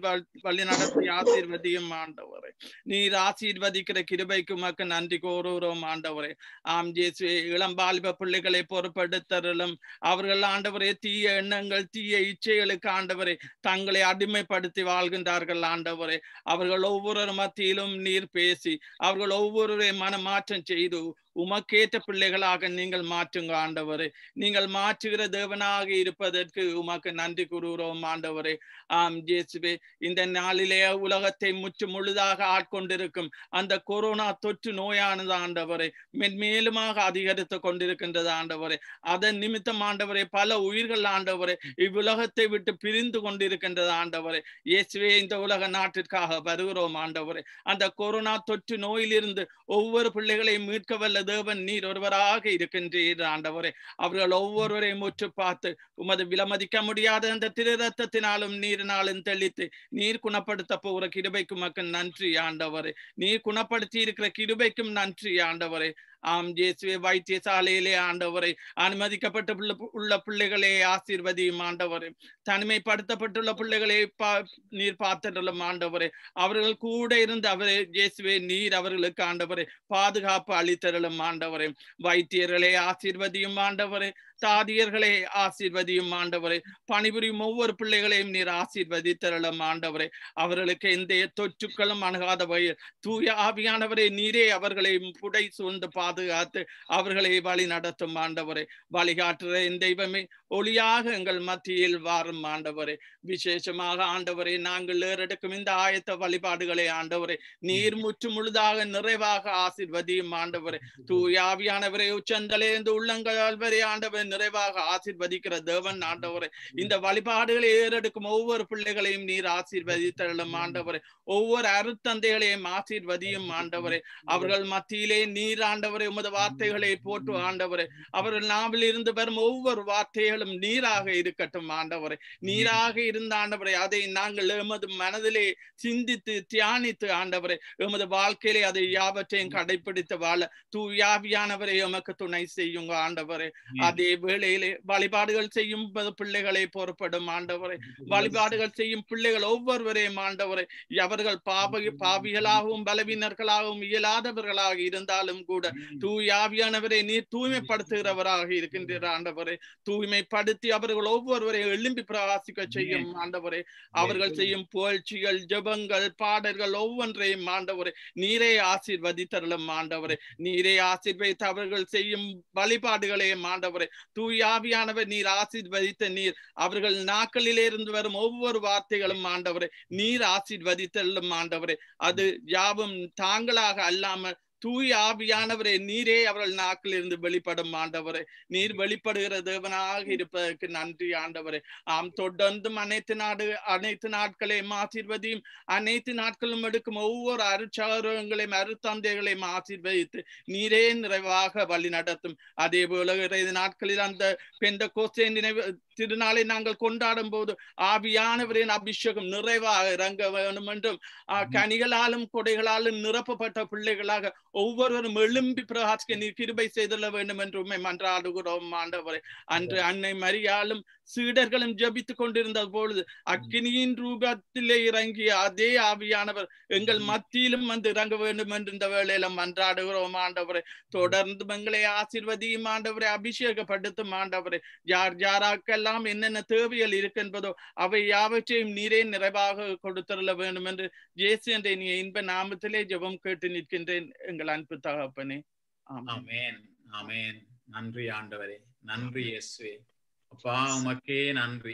S4: வழி நடத்தி ஆசீர்வதியும் ஆண்டவரே நீர் ஆசீர்வதிக்கிற கிருபைக்கு உமக்கு நன்றி கூறுகிறோம் ஆண்டவரே ஆம் ஜேசுவே இளம்பாலிப பிள்ளைகளை பொறுப்படுத்தலும் அவர்கள் ஆண்டவரே தீய எண்ணங்கள் தீய இச்சைகளுக்கு ஆண்டவரே தங்களை அடிமைப்படுத்தி வாழ்கின்றார்கள் ஆண்டவரே அவர்கள் ஒவ்வொரு மத்தியிலும் நீர் பேசி அவர்கள் ஒவ்வொருவரை மனமாற்றம் செய்து உமக்கேற்ற பிள்ளைகளாக நீங்கள் மாற்றுங்க ஆண்டவரே நீங்கள் மாற்றுகிற தேவனாக இருப்பதற்கு உமக்கு நன்றி கூறுகிறோம் ஆண்டவரே ஆம் ஜேசுவே இந்த நாளிலே உலகத்தை முற்று முழுதாக ஆட்கொண்டிருக்கும் அந்த கொரோனா தொற்று நோயானது ஆண்டவரை மென்மேலுமாக அதிகரித்து கொண்டிருக்கின்றது ஆண்டவரே அதன் நிமித்தம் ஆண்டவரே பல உயிர்கள் ஆண்டவரே இவ்வுலகத்தை விட்டு பிரிந்து கொண்டிருக்கின்றது ஆண்டவரே இயேசுவே இந்த உலக நாட்டிற்காக வருகிறோம் ஆண்டவரே அந்த கொரோனா தொற்று நோயிலிருந்து ஒவ்வொரு பிள்ளைகளையும் மீட்க வல்ல தேவன் நீர் ஒருவராக இருக்கின்றீர் ஆண்டவரே அவர்கள் ஒவ்வொருவரையும் முற்று பார்த்து உமது விலமதிக்க முடியாத அந்த திரு ரத்தத்தினாலும் நீரினாலும் தெளித்து நீர் குணப்படுத்த போகிற கிருபைக்கும் மக்கள் நன்றி ஆண்டவரே நீர் குணப்படுத்தி இருக்கிற கிருபைக்கும் நன்றி ஆண்டவரே ஆம் ஜேசுவே வைத்தியசாலையிலே ஆண்டவரை அனுமதிக்கப்பட்ட பிள்ளை உள்ள பிள்ளைகளே ஆசீர்வதியும் ஆண்டவரே தனிமைப்படுத்தப்பட்டுள்ள பிள்ளைகளை பா நீர் பார்த்துடலும் ஆண்டவரே அவர்கள் கூட இருந்து அவரே ஜேசுவே நீர் அவர்களுக்கு ஆண்டவரே பாதுகாப்பு அளித்தரலும் ஆண்டவரே வைத்தியர்களே ஆசீர்வதியும் ஆண்டவரே தாதியர்களே ஆசீர்வதியும் ஆண்டவரே பணிபுரியும் ஒவ்வொரு பிள்ளைகளையும் நீர் ஆசீர்வதித்தரலும் ஆண்டவரே அவர்களுக்கு எந்த தொற்றுக்களும் அணுகாத வகையில் தூய ஆவியானவரே நீரே அவர்களை புடை சூழ்ந்து பாதுகாத்து அவர்களை வழி நடத்தும் ஆண்டவரே வழிகாட்டுற என் தெய்வமே ஒளியாக எங்கள் மத்தியில் வாரும் ஆண்டவரே விசேஷமாக ஆண்டவரே நாங்கள் ஏறெடுக்கும் இந்த ஆயத்த வழிபாடுகளை ஆண்டவரே நீர் முற்று முழுதாக நிறைவாக ஆசிர்வதியும் ஆண்டவரே தூயாவியானவரே உச்சந்தலே இந்த உள்ளங்கள் வரை ஆண்டவரை நிறைவாக ஆசிர்வதிக்கிற தேவன் ஆண்டவரே இந்த வழிபாடுகளை ஏறெடுக்கும் ஒவ்வொரு பிள்ளைகளையும் நீர் ஆசீர்வதித்தள்ளும் ஆண்டவரே ஒவ்வொரு அருத்தந்தைகளையும் ஆசீர்வதியும் ஆண்டவரே அவர்கள் மத்தியிலே நீர் ஆண்டவரே உமது வார்த்தைகளை போட்டு ஆண்டவரே அவர்கள் நாவில் இருந்து வரும் ஒவ்வொரு வார்த்தைகளும் நீராக இருக்கட்டும் ஆண்டவரே நீராக இருந்த ஆண்டவரே அதை நாங்கள் எமது மனதிலே சிந்தித்து தியானித்து ஆண்டவரே எமது வாழ்க்கையிலே அதை யாவற்றையும் கடைபிடித்து வாழ தூயாவியானவரை எமக்கு துணை செய்யுங்க ஆண்டவரே அதே வேளையிலே வழிபாடுகள் செய்யும் பிள்ளைகளை பொறுப்படும் ஆண்டவரை வழிபாடுகள் செய்யும் பிள்ளைகள் ஒவ்வொருவரையும் ஆண்டவரை அவர்கள் பாப பாவிகளாகவும் பலவீனர்களாகவும் இயலாதவர்களாக இருந்தாலும் கூட தூயாவியானவரை நீர் தூய்மைப்படுத்துகிறவராக இருக்கின்ற ஆண்டவரை தூய்மைப்படுத்தி அவர்கள் ஒவ்வொருவரை எழும்பி பிரகாசிக்க செய்யும் ஆண்டவரே அவர்கள் செய்யும் புகழ்ச்சிகள் ஜபங்கள் பாடல்கள் ஒவ்வொன்றையும் ஆண்டவரை நீரே ஆசீர்வதித்தரலும் ஆண்டவரை நீரே ஆசீர்வதித்து அவர்கள் செய்யும் வழிபாடுகளையும் ஆண்டவரை தூயாவியானவர் நீர் ஆசீர்வதித்த நீர் அவர்கள் நாக்களிலே இருந்து வரும் ஒவ்வொரு வார்த்தைகளும் ஆண்டவரை நீர் ஆசீர்வதித்தல்லும் ஆண்டவரே அது யாவும் தாங்களாக அல்லாமல் தூய் ஆவியானவரே நீரே அவர்கள் நாக்கில் இருந்து வெளிப்படும் ஆண்டவரே நீர் வெளிப்படுகிற தேவனாக இருப்பதற்கு நன்றி ஆண்டவரே ஆம் தொடர்ந்தும் அனைத்து நாடு அனைத்து நாட்களையும் ஆசீர்வதியும் அனைத்து நாட்களும் எடுக்கும் ஒவ்வொரு அருச்சாரங்களையும் அருத்தந்தைகளையும் ஆசீர்வதித்து நீரே நிறைவாக வழி நடத்தும் அதே போல இறைது நாட்களில் அந்த பெந்த கோசை நினைவு திருநாளை நாங்கள் கொண்டாடும் போது ஆவியானவரின் அபிஷேகம் நிறைவாக இறங்க வேண்டும் என்றும் கனிகளாலும் கொடைகளாலும் நிரப்பப்பட்ட பிள்ளைகளாக ஒவ்வொருவரும் எழும்பி பிரகாசிக்க நீர் கிருபை செய்துள்ள வேண்டும் என்று உண்மை மன்றாடுகிறோம் ஆண்டவரை அன்று அன்னை மரியாலும் சீடர்களும் ஜபித்துக் கொண்டிருந்த பொழுது அக்கினியின் ரூபத்திலே இறங்கிய அதே ஆவியானவர் எங்கள் மத்தியிலும் வந்து இறங்க வேண்டும் என்று இந்த வேளையில மன்றாடுகிறோம் ஆண்டவரை தொடர்ந்து எங்களை ஆசிர்வதியும் ஆண்டவரை அபிஷேகப்படுத்தும் ஆண்டவரை யார் யாராக்கெல்லாம் என்னென்ன தேவைகள் இருக்கின்றதோ அவை யாவற்றையும் நீரே நிறைவாக கொடுத்துள்ள வேண்டும் என்று ஜேசு என்ற நீ இன்ப நாமத்திலே ஜெபம் கேட்டு நிற்கின்றேன் எங்கள் அன்பு தகப்பனே
S2: ஆமேன் ஆமேன் நன்றி ஆண்டவரே நன்றி இயேசுவே அப்பா உமக்கே நன்றி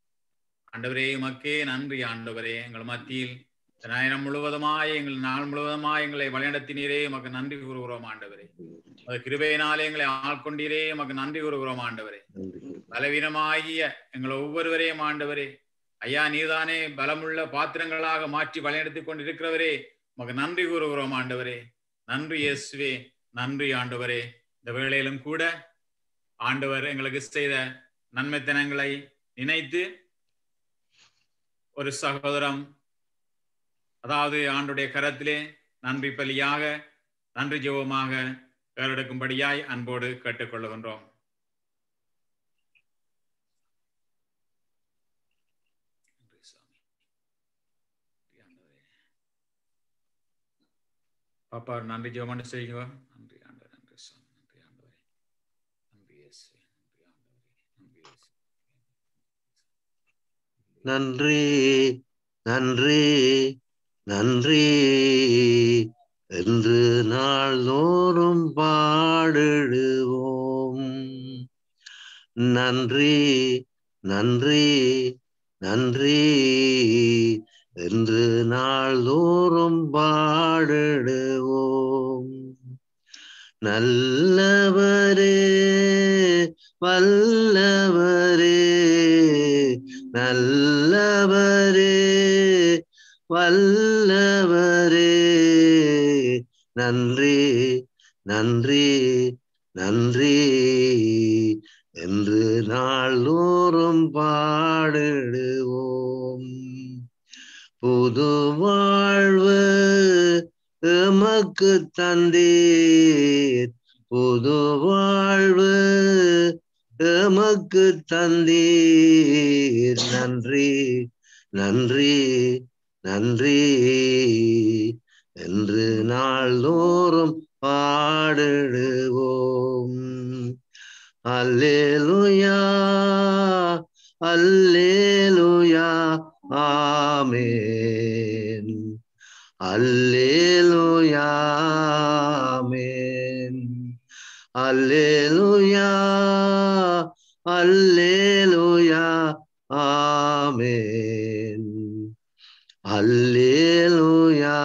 S2: ஆண்டவரே உமக்கே நன்றி ஆண்டவரே எங்கள் மத்தியில் நேரம் முழுவதுமாய் எங்கள் நாள் முழுவதுமாய் எங்களை வழிநடத்தினீரே உமக்கு நன்றி கூறுகிறோம் ஆண்டவரே அது கிருபையினாலே எங்களை ஆட்கொண்டீரே உமக்கு நன்றி கூறுகிறோம் ஆண்டவரே பலவீனமாகிய எங்கள் ஒவ்வொருவரையும் ஆண்டவரே ஐயா நீதானே பலமுள்ள பாத்திரங்களாக மாற்றி வழிநடத்தி கொண்டிருக்கிறவரே உமக்கு நன்றி கூறுகிறோம் ஆண்டவரே நன்றி இயேசுவே நன்றி ஆண்டவரே இந்த வேளையிலும் கூட ஆண்டவர் எங்களுக்கு செய்த நன்மைத்தனங்களை நினைத்து ஒரு சகோதரம் அதாவது ஆண்டுடைய கரத்திலே நன்றி பலியாக நன்றி ஜெபமாக ஏறெடுக்கும்படியாய் அன்போடு கேட்டுக்கொள்ளுகின்றோம் பாப்பா நன்றி ஜெபம் செய்யுங்க நன்றி ஆண்டவர் நன்றி சுவாமி நன்றி ஆண்டவரே நன்றி இயேசு நன்றி ஆண்டவரே நன்றி இயேசு
S6: நன்றி நன்றி நன்றி என்று நாள்தோறும் பாடிடுவோம் நன்றி நன்றி நன்றி என்று நாள்தோறும் பாடிடுவோம் நல்லவரே வல்லவரே நல்லவரே வல்லவரே நன்றி நன்றி நன்றி என்று நாள்தோறும் பாடிடுவோம் புது வாழ்வு எமக்கு தந்தீர் புது வாழ்வு எமக்கு தந்தீர் நன்றி நன்றி நன்றி என்று நாள்தோறும் பாடிடுவோம் அல்லேலுயா அல்லேலுயா ஆமென் அல்லேலுயா ஆமென் அல்லேலுயா அல்லேலுயா ஆமென் அல்லேலுயா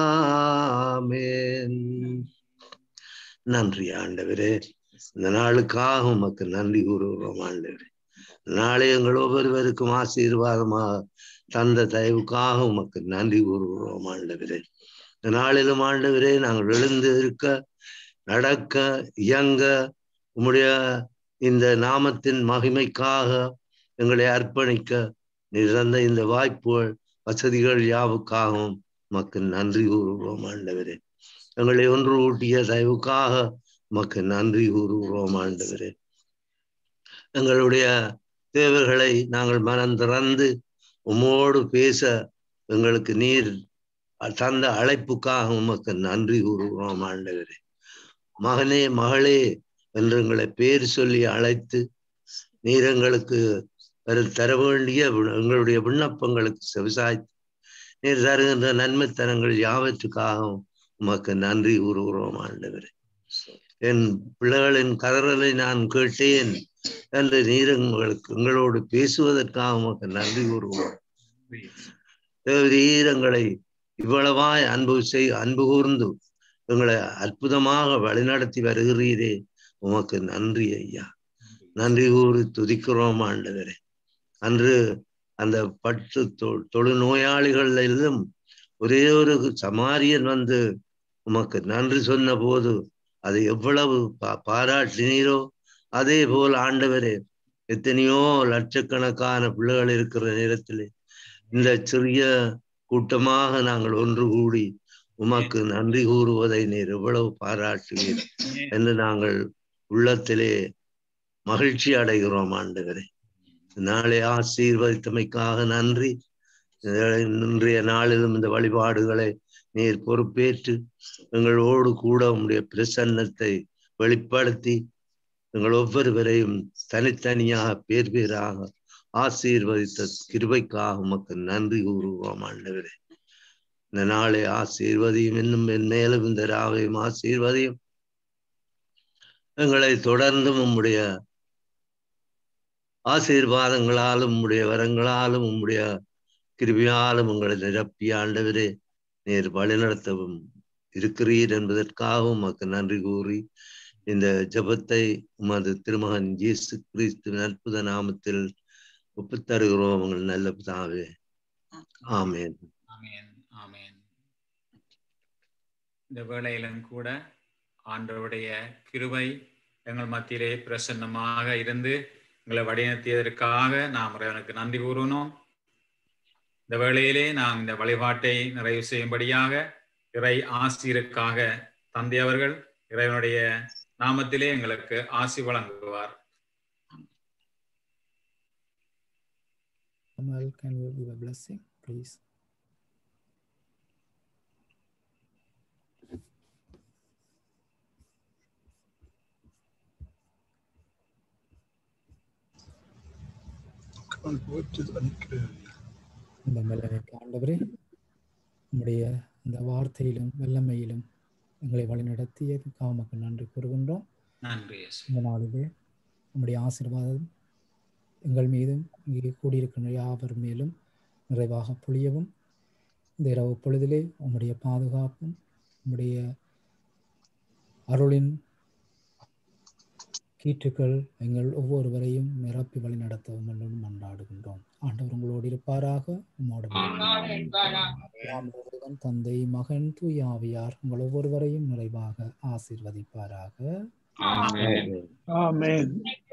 S6: ஆமென் நன்றி ஆண்டவரே இந்த நாளுக்காக உமக்கு நன்றி கூறுகிறோம் ஆண்டவரே நாளை எங்கள் ஒவ்வொருவருக்கும் ஆசீர்வாதமாக தந்த தயவுக்காக உமக்கு நன்றி கூறுகிறோம் ஆண்டவரே இந்த நாளிலும் ஆண்டவரே நாங்கள் எழுந்து இருக்க நடக்க இயங்க உம்முடைய இந்த நாமத்தின் மகிமைக்காக எங்களை அர்ப்பணிக்க நிறந்த இந்த வாய்ப்புகள் வசதிகள் யாவுக்காகவும் உமக்கு நன்றி கூறுகிறோம் ஆண்டவரே எங்களை ஒன்று ஊட்டிய தயவுக்காக உமக்கு நன்றி கூறுகிறோம் ஆண்டவரே எங்களுடைய தேவைகளை நாங்கள் மனம் திறந்து உம்மோடு பேச எங்களுக்கு நீர் தந்த அழைப்புக்காக உமக்கு நன்றி கூறுகிறோம் ஆண்டவரே மகனே மகளே என்று எங்களை பேர் சொல்லி அழைத்து நீர் எங்களுக்கு தரு- தர வேண்டிய வி- எங்களுடைய விண்ணப்பங்களுக்கு செவிசாய்த்து நீர் தருகின்ற நன்மைத்தனங்கள் யாவற்றுக்காகவும் உமக்கு நன்றி கூறுகிறோம் ஆண்டவரே என் பிள்ளைகளின் கதறலை நான் கேட்டேன் என்று நீர் எங்களுக்கு எங்களோடு பேசுவதற்காக உமக்கு நன்றி கூறுகிறோம் தேவரீர் எங்களை இவ்வளவாய் அன்பு செய் அன்பு கூர்ந்து எங்களை அற்புதமாக வழிநடத்தி வருகிறீரே உமக்கு நன்றி ஐயா நன்றி கூறி துதிக்கிறோம் ஆண்டவரே அன்று அந்த பட்டு தொ- தொழுநோயாளிகளிலும் ஒரே ஒரு சமாரியன் வந்து உமக்கு நன்றி சொன்ன போது அதை எவ்வளவு பா- பாராட்டினீரோ அதே போல் ஆண்டவரே எத்தனையோ லட்சக்கணக்கான பிள்ளைகள் இருக்கிற நேரத்திலே இந்த சிறிய கூட்டமாக நாங்கள் ஒன்று கூடி உமக்கு நன்றி கூறுவதை நீர் எவ்வளவு பாராட்டுவீர் என்று நாங்கள் உள்ளத்திலே மகிழ்ச்சி அடைகிறோம் ஆண்டவரே நாளை ஆசீர்வதித்தமைக்காக நன்றி இன்றைய நாளிலும் இந்த வழிபாடுகளை நீர் பொறுப்பேற்று எங்களோடு கூட உம்முடைய பிரசன்னத்தை வெளிப்படுத்தி எங்கள் ஒவ்வொருவரையும் தனித்தனியாக பேர் பேராக ஆசீர்வதித்த கிருபைக்காக உமக்கு நன்றி கூறுவோம் ஆண்டவரே இந்த நாளை ஆசீர்வதியும் இன்னும் என் மேலும் இந்த ராவையும் ஆசீர்வதியும் எங்களை தொடர்ந்தும் உம்முடைய ஆசீர்வாதங்களாலும் உம்முடைய வரங்களாலும் உம்முடைய கிருபியாலும் உங்களை நிரப்பி ஆண்டவரே நீர் வழிநடத்தவும் இருக்கிறீர் என்பதற்காகவும் உமக்கு நன்றி கூறி இந்த ஜெபத்தை உமது திருமகன் இயேசு கிறிஸ்துவின் அற்புத நாமத்தில் ஒப்புத்தருகிறோம் உங்கள் நல்ல பிதாவே ஆமென்
S2: ஆமென் ஆமென் இந்த வேளையிலும் கூட ஆண்டவருடைய கிருபை எங்கள் மத்தியிலே பிரசன்னமாக இருந்து எங்களை வழிநடத்தியதற்காக நாம் இறைவனுக்கு நன்றி கூறணும் இந்த வேளையிலே நாம் இந்த வழிபாட்டை நிறைவு செய்யும்படியாக இறை ஆசிரியருக்காக தந்தை அவர்கள் இறைவனுடைய நாமத்திலே எங்களுக்கு ஆசி வழங்குவார்
S7: Samuel, can you give a blessing, please? இந்த வல்லமைக்கு ஆண்டவரே உம்முடைய இந்த வார்த்தையிலும் வல்லமையிலும் எங்களை வழிநடத்தியதுக்காக உமக்கு நன்றி கூறுகின்றோம்
S2: நன்றி இயேசு.
S7: இந்த நாளிலே உம்முடைய ஆசீர்வாதம் எங்கள் மீதும் இங்கே கூடியிருக்கின்ற யாவர் மேலும் நிறைவாக பொழியவும் இந்த இரவு பொழுதிலே உம்முடைய பாதுகாப்பும் உம்முடைய அருளின் கீற்றுக்கள் எங்கள் ஒவ்வொருவரையும் நிரப்பி வழி நடத்தவும் என்றும் மன்றாடுகின்றோம் ஆண்டவர் உங்களோடு இருப்பாராக உம்மோடு ராமன் தந்தை மகன் தூய் ஆவியார் உங்கள் ஒவ்வொருவரையும் நிறைவாக ஆசீர்வதிப்பாராக
S9: ஆமென்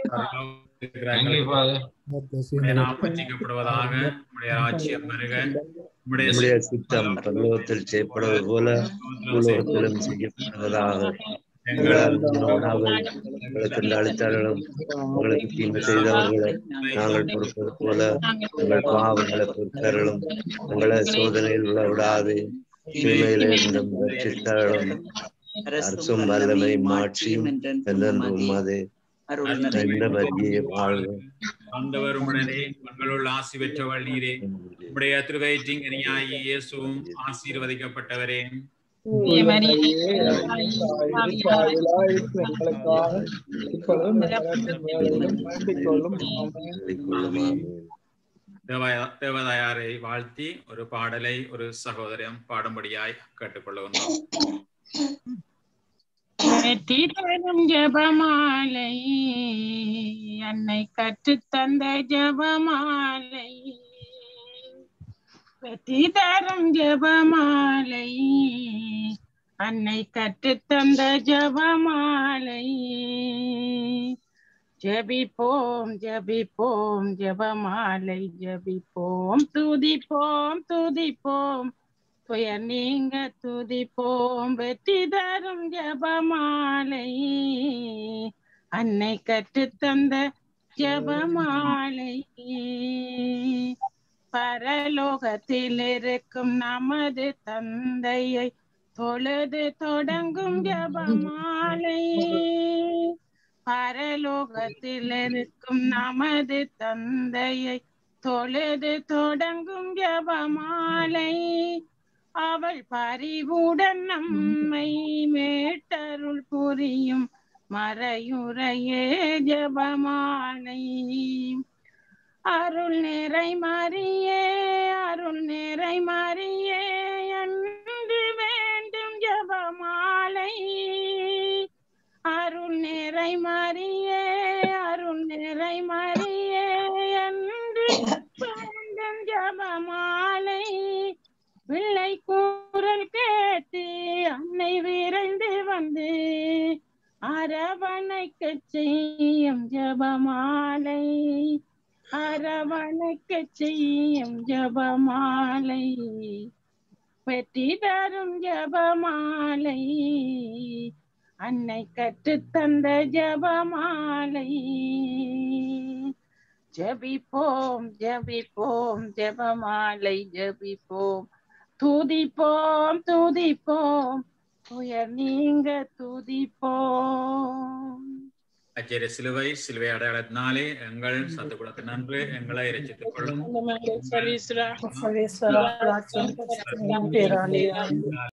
S7: God bless you.
S2: உம்முடைய நாமம் வச்சிக்கப்படுவதாக உம்முடைய ராஜ்யம் வருக உம்முடைய
S6: நம்முடைய சித்தம் பரலோகத்தில் செய்யப்படுவது போல பூலோகத்திலும் செய்யப்படுவதாக எங்களால் உணவை உங்களுக்கு அளித்தார்களும் உங்களுக்கு தீமை செய்தவர்களை நாங்கள் பொறுப்பது போல எங்கள் பாவங்களை பொறுத்தருளும் எங்களை சோதனையில் விட விடாது தீமையில இருந்தும் ரட்சித்தார்களும் அரசும் வல்லமை மாட்சியும் என்றென்றும் அது எந்த வரியை வாழ்வு
S2: ஆண்டவர் உடனே மக்களுள் ஆசி பெற்றவள் நீரே உம்முடைய திருவயிற்றிங்கனியாயி இயேசுவும் ஆசீர்வதிக்கப்பட்டவரே தேவ- தேவதாயாரை வாழ்த்தி ஒரு பாடலை ஒரு சகோதரம் பாடும்படியாய் கேட்டுக்கொள்ளுகின்றோம்
S1: வெற்றி தரும் ஜபமாலை அன்னை கற்றுத்தந்த ஜபமாலை வெற்றி தரும் ஜபமாலை அன்னை கற்றுத்தந்த ஜபமாலை ஜபிப்போம் ஜபிப்போம் ஜபமாலை ஜபிப்போம் துதிப்போம் துதிப்போம் துயர் நீங்க துதிப்போம் வெற்றி தரும் ஜபமாலை அன்னை கற்றுத்தந்த ஜபமாலை பரலோகத்தில் இருக்கும் நமது தந்தையை தொழுது தொடங்கும் ஜபமாலை பரலோகத்தில் இருக்கும் நமது தந்தையை தொழுது தொடங்கும் ஜபமாலை அவள் பரிவுடன் நம்மை மேட்டருள் புரியும் மறையுறையே ஜபமாலை அருள் நிறை மறியே அருள் நிறை மறியே என்று வேண்டும் ஜபமாலை அருள் நிறை மறியே அருள் நிறை மறியே என்று வேண்டும் ஜபமாலை பிள்ளை கூறல் கேட்டு அன்னை விரைந்து வந்து அரவணைக்க செய்யும் ஜபமாலை அரவணைக்க செய்யும் ஜபமாலை வெற்றி தரும் ஜபமாலை அன்னை கற்றுத்தந்த ஜபமாலை ஜபிப்போம் ஜபிப்போம் ஜபமாலை ஜபிப்போம் துதிப்போம் துதிப்போம் துயர் நீங்க துதிப்போம்
S2: அச்சரிய சிலுவை சிலுவை அடையாளத்தினாலே எங்கள் சத்துக்குளத்து நன்று எங்களை இரட்சித்துக் கொள்ளும்
S1: சர்வீஸ்வரா
S10: சர்வேஸ்வரா ராஜ்யம் பேராலே